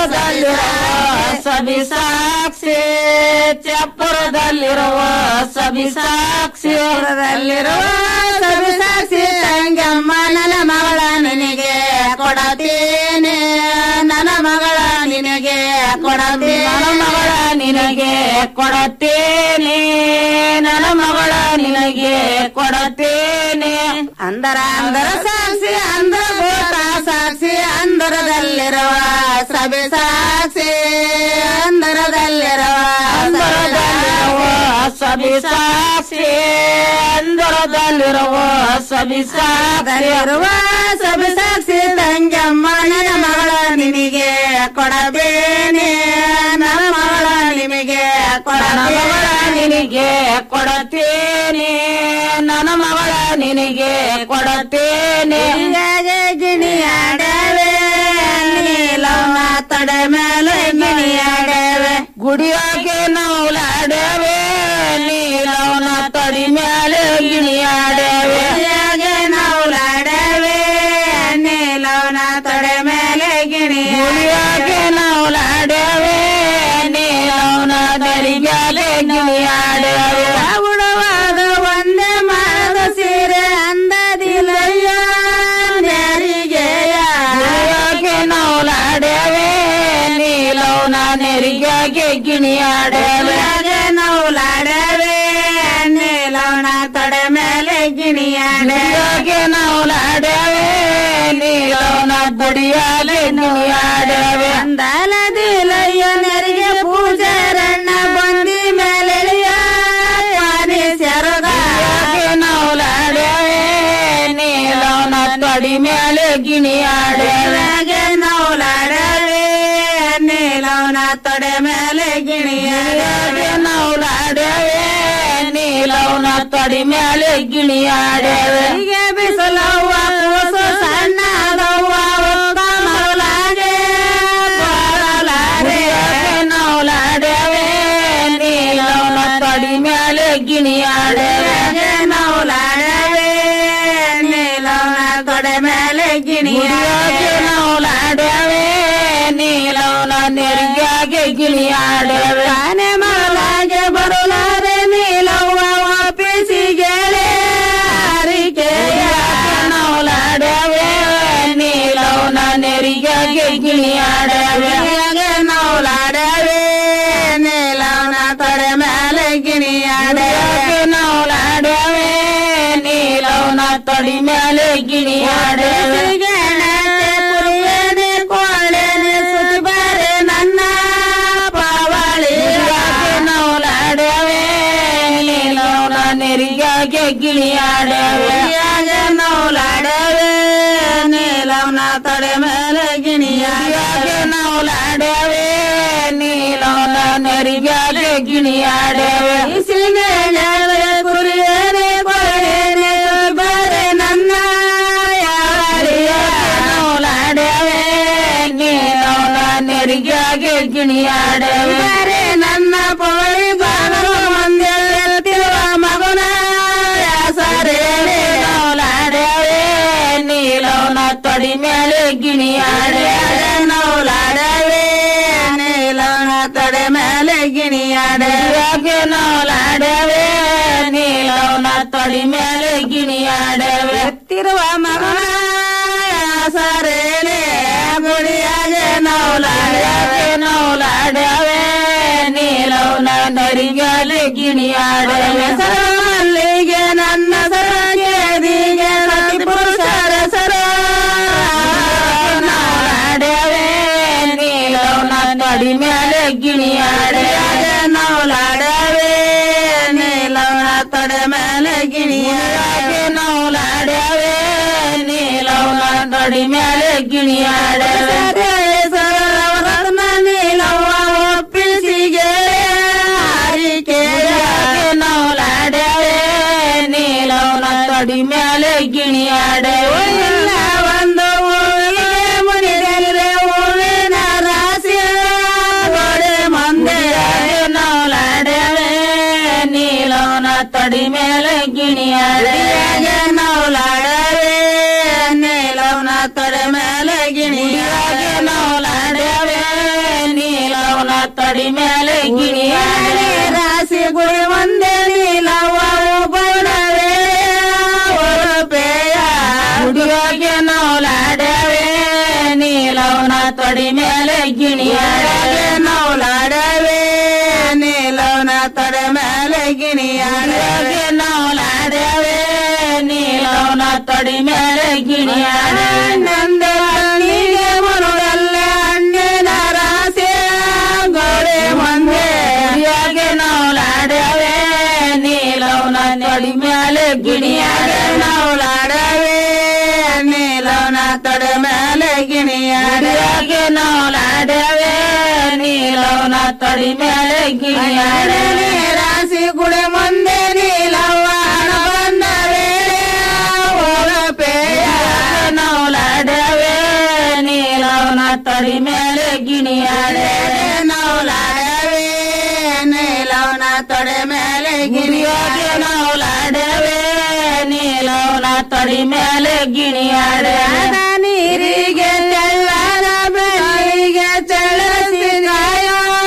ಸಭಿ ಸಾಕ್ಷಿ ಚಪ್ಪುರದಲ್ಲಿರುವ ಸಭಿ ಸಾಕ್ಷಿ ಪುರದಲ್ಲಿರುವ ಸಭಿ ಸಾಕ್ಷಿ ತಂಗಮ್ಮ ನನ್ನ ಮಗಳ ನಿನಗೆ ಕೊಡತೀನಿ ನನ್ನ ಮಗಳ ನಿನಗೆ ಕೊಡತೀನಿ ನನ್ನ ಮಗಳ ನಿನಗೆ ಕೊಡತೀನಿ ನನ್ನ ಮಗಳ ನಿನಗೆ ಕೊಡತೀನಿ ಅಂದರ ಅಂದರ ಸಾಕ್ಷಿ ಅಂದರ ಭೂತ ಸಾಕ್ಷಿ ಅಂದರದಲ್ಲಿರುವ ಸಭೆ ಸಾಕ್ಷಿ ಅಂದರದಲ್ಲಿರುವ ಅಂದರದಲ್ಲಿರುವ ಸಭಿ ಸಾಕ್ಷಿ ಅಂದರದಲ್ಲಿರುವ ಸಭಿ ಸಾಕ್ಷಿರುವ ಸಭಿ ಸಾಕ್ಷಿ ತಂಗಮ್ಮ ನನ್ನ ಮಗಳ ನಿನಗೆ ಕೊಡಬೇನೆ ನನ್ನ ಮಗಳ ನಿಮಗೆ ಕೊಡ ಮಗಳ ನಿನಗೆ ಕೊಡತೇನೆ ನನ್ನ ಮಗಳ ನಿನಗೆ ಕೊಡತೇನೆ ಗಿಣಿಯಾಡವೆ ನೀಲಮ್ಮ ತಡೆ ಮೇಲೆ ಗಿಣಿಯಾಡವೆ ಗುಡಿಯಾಗೆ ನೌಲಾಡವೆ ನೀಲವನ ತಡಿ ಮೇಲೆ ಗಿಣಿಯಾಡವೆ ನೌಲಾಡವೆ ನೀಲವನ ತಡೆ ಮೇಲೆ ಗಿಣಿ ಗುಡಿಯಾಗೆ ನೌಲಾಡವೆ ನೀಲವನ ತಡಿ ಮೇಲೆ ಗಿಣಿಯಾಡವೆ ಉಡವಾದ ಒಂದೇ ಮಾರದ ಸೀರೆ ಅಂದದಿಲ್ಲಯ್ಯ ನೆರಿಗೆಯ ಗುಡಿಯಾಗೆ ನೌಲಾಡವೆ ನೀಲವನ ನೆರಿಗೆಗೆ ಗಿಣಿಯಾಡವೆ ನೌಲಾಡವೆ ನೀಲವನ ತಡೆ ಮೇಲೆ ಗಿಣಿಯಾಡವೆ ನೌಲಾಡವೆ ನೀಲವನ ಬುಡಿಯಾಲೆ ಗಿಣಿಯಾಡವೆ ಅಂದಲದಿಲ್ಲಯ್ಯ ನೆರಿಗೆ ಪೂಜೆ ರಣ್ಣ ಬಂದಿ ಮೇಲೆ ಪಾನಿ ಸೆರಗ ನೌಲಾಡವೆ ನೀಲವನ ತಡಿ ಮೇಲೆ ಗಿಣಿಯಾಡವೆ ನೌಲಾಡವೆ ನೀಲವನ ತೊಡೆ ಮೇಲೆ ಗಿಣಿಯಾಡವೆ ನೌಲಾಡವೆ ನೀಲವನ ತೊಡಿ ಮೇಲೆ ಗಿಣಿಯಾಡವೆ ಬಿಸಲವ್ವ ಕೂಸು ಸಣ್ಣದವ್ವ ಒಕ್ಕ ಮೌಲಾಗೆ ಕೊರಲಾಗೆ ನೌಲಾಡವೆ ನೀಲವನ ತೊಡಿ ಮೇಲೆ ಗಿಣಿಯಾಡವೆ ನೌಲಾಡವೆ ನೀಲವನ ತೊಡೆ ಮೇಲೆ ಗಿಣಿಯಾಡವೆ ನೌಲಾಡವೆ ನೀಲವನ ನೆರಿಗಾಗೆ ಗಿಣಿಯಾಡವೆ ಆನೆ ಮಲಾಗೆ ಬರುಲಾರೆ ನೀಲವ್ವ ವಾಪಿಸಿಗೆಳೆ ಹರಿಕೆಯ ನೌಲಾಡವೆ ನೀಲವನ ನೆರಿಗಾಗೆ ಗಿಣಿಯಾಡವೆ ನೌಲಾಡವೆ ನೀಲವನ ತೊಡೆ ಮೇಲೆ ಗಿಣಿಯಾಡವೆ ನೌಲಾಡವೆ ನೀಲವನ ತೊಡಿ ಮೇಲೆ ಗಿಣಿಯಾಡವೆ ಕುರಿಯನೆ ಕೊಳ್ಳೆನೆ ಸುತಿ ಬಾರೆ ನನ್ನ ಪಾವಳಿ ನೌಲಾಡವೆ ನೀಲವನ ನೆರಿಗಾಗೆ ಗಿಣಿಯಾಡವೆ ನೌಲಾಡವೆ ನೀಲವನ ತಡೆ ಮೇಲೆ ಗಿಣಿಯಾಡವೆ ನೌಲಾಡವೆ ನೀಲವನ ನೆರಿಗಾಗೆ ಗಿಣಿಯಾಡವೆ ಕುರಿಯನೆ ಕೊಳೇನೆ ಬರೆ ನನ್ನ ನೌಲಾಡವೆ ನೀಲವನ ನೆರಿಗಾಗೆ ಗಿಣಿಯಾಡವೆ ಬರೆ ನನ್ನ ಪವಳಿ ಬಾನರು ಮಂದೆ ಎತ್ತಿರುವ ಮಗುನ ಸರೇ ನೌಲಾಡವೆ ನೀಲವನ ತೊಡಿ ಮೇಲೆ ಗಿಣಿಯಾಡೆ ನೌಲಾಡವೆ ನೀಲವನ ತೊಡೆ ಮೇಲೆ ಗಿಣಿಯಾಡೆ ನೌಲಾಡವೆ ನೀಲವನ ತೊಡಿ ಮೇಲೆ ಗಿಣಿಯಾಡವೆ ಎತ್ತಿರುವ ಮಗುನ ಸರೇನೆ ಗುಡಿಯಾಗೆ ನೌಲಾಡವೆ ನೌಲಾಡವೆ ನೀಲವನ ನರಿಗಲೆ ಗಿಣಿಯಾಡವೆ ಸರಮಲ್ಲಿಗೆ ನನ್ನ ಸರಗೆದಿಗೆ ಸತಿ ಪುರುಷರ ಸರ ನೌಲಾಡವೆ ನೀಲವನ ತಡಿ ಮೇಲೆ ಗಿಣಿಯಾಡವೆ ನೌಲಾಡವೆ ನೀಲವನ ತಡೆ ಮೇಲೆ ಗಿಣಿಯಾಡವೆ ನೌಲಾಡವೆ ನೀಲವನ ತಡಿ ಮೇಲೆ ಗಿಣಿಯಾಡವೆ ಸರವರತ್ನ ನೀಲವ್ವ ಒಪ್ಪಿಸಿಗೆ ಹಾರಿಕೆಯಾಗೆ ನೌಲಾಡವೆ ನೀಲವನ ತಡಿ ಮೇಲೆ ಗಿಣಿಯಾಡವೆ ಇಲ್ಲ ಒಂದು ಹೂವಿಗೆ ಮುನಿದರೆ ಹೂವಿನ ರಾಶಿಯ ಗೋಡೆ ಮಂದಿರಾಗೆ ನೌಲಾಡವೆ ನೀಲವನ ತಡಿ ಮೇಲೆ ಗಿಣಿಯಾಡವೆ ನೌಲಾಡವೆ ನೀಲವನ ತಡೆ ಮೇಲೆ ಗಿಣಿಯಾಗೆ ನೌಲಾಡವೆ ನೀಲವನ ತಡಿ ಮೇಲೆ ಗಿಣಿಯಾಡೆ ರಾಶಿ ಗುಡಿ ಒಂದೇ ನೀಲವ ಬಣವೇ ಒಳಪೆಯ ಗುಡಿಯಾಗೆ ನೌಲಾಡವೆ ನೀಲವನ ತಡಿ ಮೇಲೆ ಗಿಣಿಯಾಡವೆ ನೌಲಾಡವೆ ನೀಲವನ ತಡೆ ಮೇಲೆ ಗಿಣಿಯಾಡವೆ ನೌಲಾಡವೆ ನೀಲವನ ತಡಿ ಮೇಲೆ ಗಿಣಿಯಾಡೆ ನಂದನಿಗೆ ಮರುಳಲ್ಲ ಹಣ್ಣಿನ ರಾಸೆ ಗೋಡೆ ಮುಂದೆ ಯಾಗೆ ನೌಲಾಡವೆ ನೀಲವನ ತಡಿ ಮೇಲೆ ಗಿಣಿಯಾಡೆ ನೌಲಾಡವೆ ನೀಲವನ ತಡೆ ಮೇಲೆ ಗಿಣಿಯಾಡೆ ಯಾಗೆ ನೌಲಾಡವೆ ನೀಲವನ ತಡಿ ಮೇಲೆ ಗಿಣಿಯಾಡೆ ರಾಶಿ ಗುಡೆ ಮುಂದೆ ನೀಲವ್ವ ಬಂದ ವೇಳೆ ಒಳಪೆಯ ನೌಲಾಡವೆ ನೀಲವನ ತಡಿ ಮೇಲೆ ಗಿಣಿಯಾಡೆ ನೌಲಾಡವೆ ನೀಲವನ ತೊಡೆ ಮೇಲೆ ಗಿಣಿಯಾಡೆ ನೌಲಾಡವೆ ನೀಲವನ ತಡಿ ಮೇಲೆ ಗಿಣಿಯಾಡೆ ನೀರಿಗೆ ತೆಳ್ಳನ ಬೆಳಿಗ್ಗೆ ಚಳಸಿ ಗಾಯ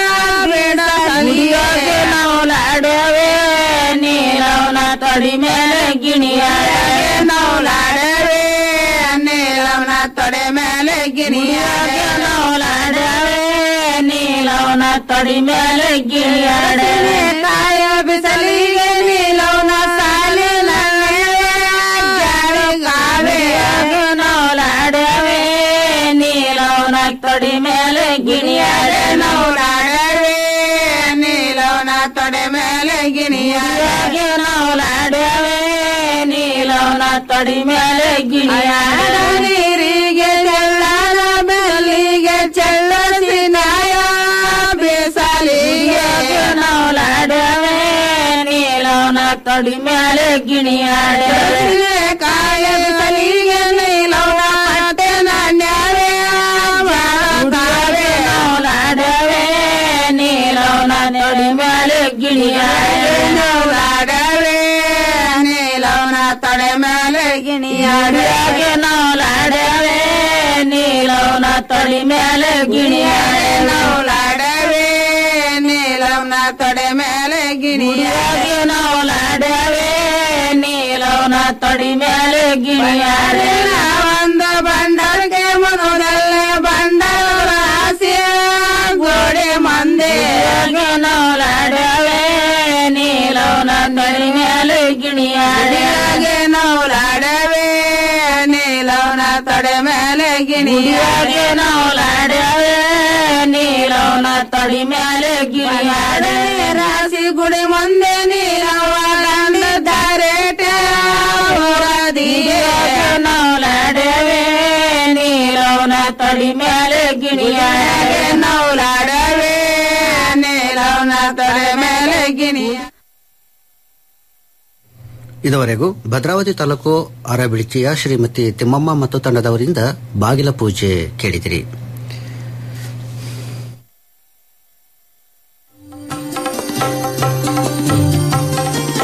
ಬಿಡಲಿಗೆ ನೌಲಾಡವೆ ನೀಲವನ ತಡಿ ಮೇಲೆ ಗಿಣಿಯಾಡೆ ನೌಲಾಡವೆ ನೀಲವನ ತೊಡೆ ಮೇಲೆ ಗಿಣಿಯಾಡೆ ನೌಲಾಡವೆ ನೀಲವನ ತಡಿ ಮೇಲೆ ಗಿಣಿಯಾಡೆ ಕಾಯ ಬಿಸಲಿಗೆ ನೀಲವನ ಸಾಲಿನ ಗಾವೆ ನೌಲಾಡವೆ ನೀಲವನ ತೊಡಿ ಮೇಲೆ ಗಿಣಿಯಾಡೆ ನೌಲಾಡವೆ ನೀಲವನ ತೊಡೆ ಮೇಲೆ ಗಿಣಿಯಾಡೆ ನೌಲಾಡವೆ ನೀಲವನ ತೊಡಿ ಮೇಲೆ ಗಿಣಿಯಾಡ ನೀರಿಗೆ ಚೆಲ್ಲನ ಬೆಲ್ಲಿಗೆ ಚೆಲ್ಲಸಿ ನಾಯ ಬೇಸಲಿಗೆ ನೌಲಾಡವೆ ನೀಲವನ ತೊಡಿ ಮೇಲೆ ಗಿಣಿಯಾಡೆ ಕಾಯ ಬಿಸಲಿಗೆ ನೀಲವನ ಪಟ್ಟೆ ನಾಣ್ಯವೇ ನೌಲಾಡವೆ ನೀಲವನ ತೊಡಿ ಮೇಲೆ ಗಿಣಿಯಾಡೆ ನೌಲಾಡವೆ ನೀಲವನ ತೊಡೆ ಮೇಲೆ ಗಿಣಿಯಾಡೆ ನೌಲಾಡವೆ ನೀಲವನ ತೊಡಿ ಮೇಲೆ ಗಿಣಿಯಾಡೆ ನೌಲಾಡವೆ ನೀಲವನ ತೊಡೆ ಮೇಲೆ ಗಿಣಿಯಾಡೆ ನೌಲಾಡವೆ ನೀಲವನ ತೊಡಿ ಮೇಲೆ ಗಿಣಿಯಾಡೆ ಒಂದು ಬಂಡಲ್ಗೆ ಮನೋದಲ್ಲೇ ಬಂಡಲ ಆಸೆ ಗೋಡೆ ಮಂದೆ ನೌಲಾಡವೆ ನೀಲವನ ತೊಡಿ ಮೇಲೆ ಗಿಣಿಯಾಡೆ ನೌಲಾಡವೆ ತಡೆ ಮೇಲೆ ಗಿಣಿಯಾಗೆ ನವಲಾಡವೆ ನೀಲವನ ತಡಿ ಮೇಲೆ ಗಿಣಿಯಾಡೆ ರಾಶಿ ಗುಡಿ ಮುಂದೆ ನೀಲವ ದಾರೇಟೆ ನವಲಾಡವೆ ನೀಲವನ ತಡಿ ಮೇಲೆ ಗಿಣಿಯಾಗೆ ನವಲಾಡವೆ ನೀಲವನ ತಡೆ ಮೇಲೆ ಗಿಣಿಯ ಇದುವರೆಗೂ ಭದ್ರಾವತಿ ತಾಲೂಕು ಅರಬಿಳಿಚಿಯ ಶ್ರೀಮತಿ ತಿಮ್ಮಮ್ಮ ಮತ್ತು ತಂಡದವರಿಂದ ಬಾಗಿಲ ಪೂಜೆ ಕೇಳಿದಿರಿ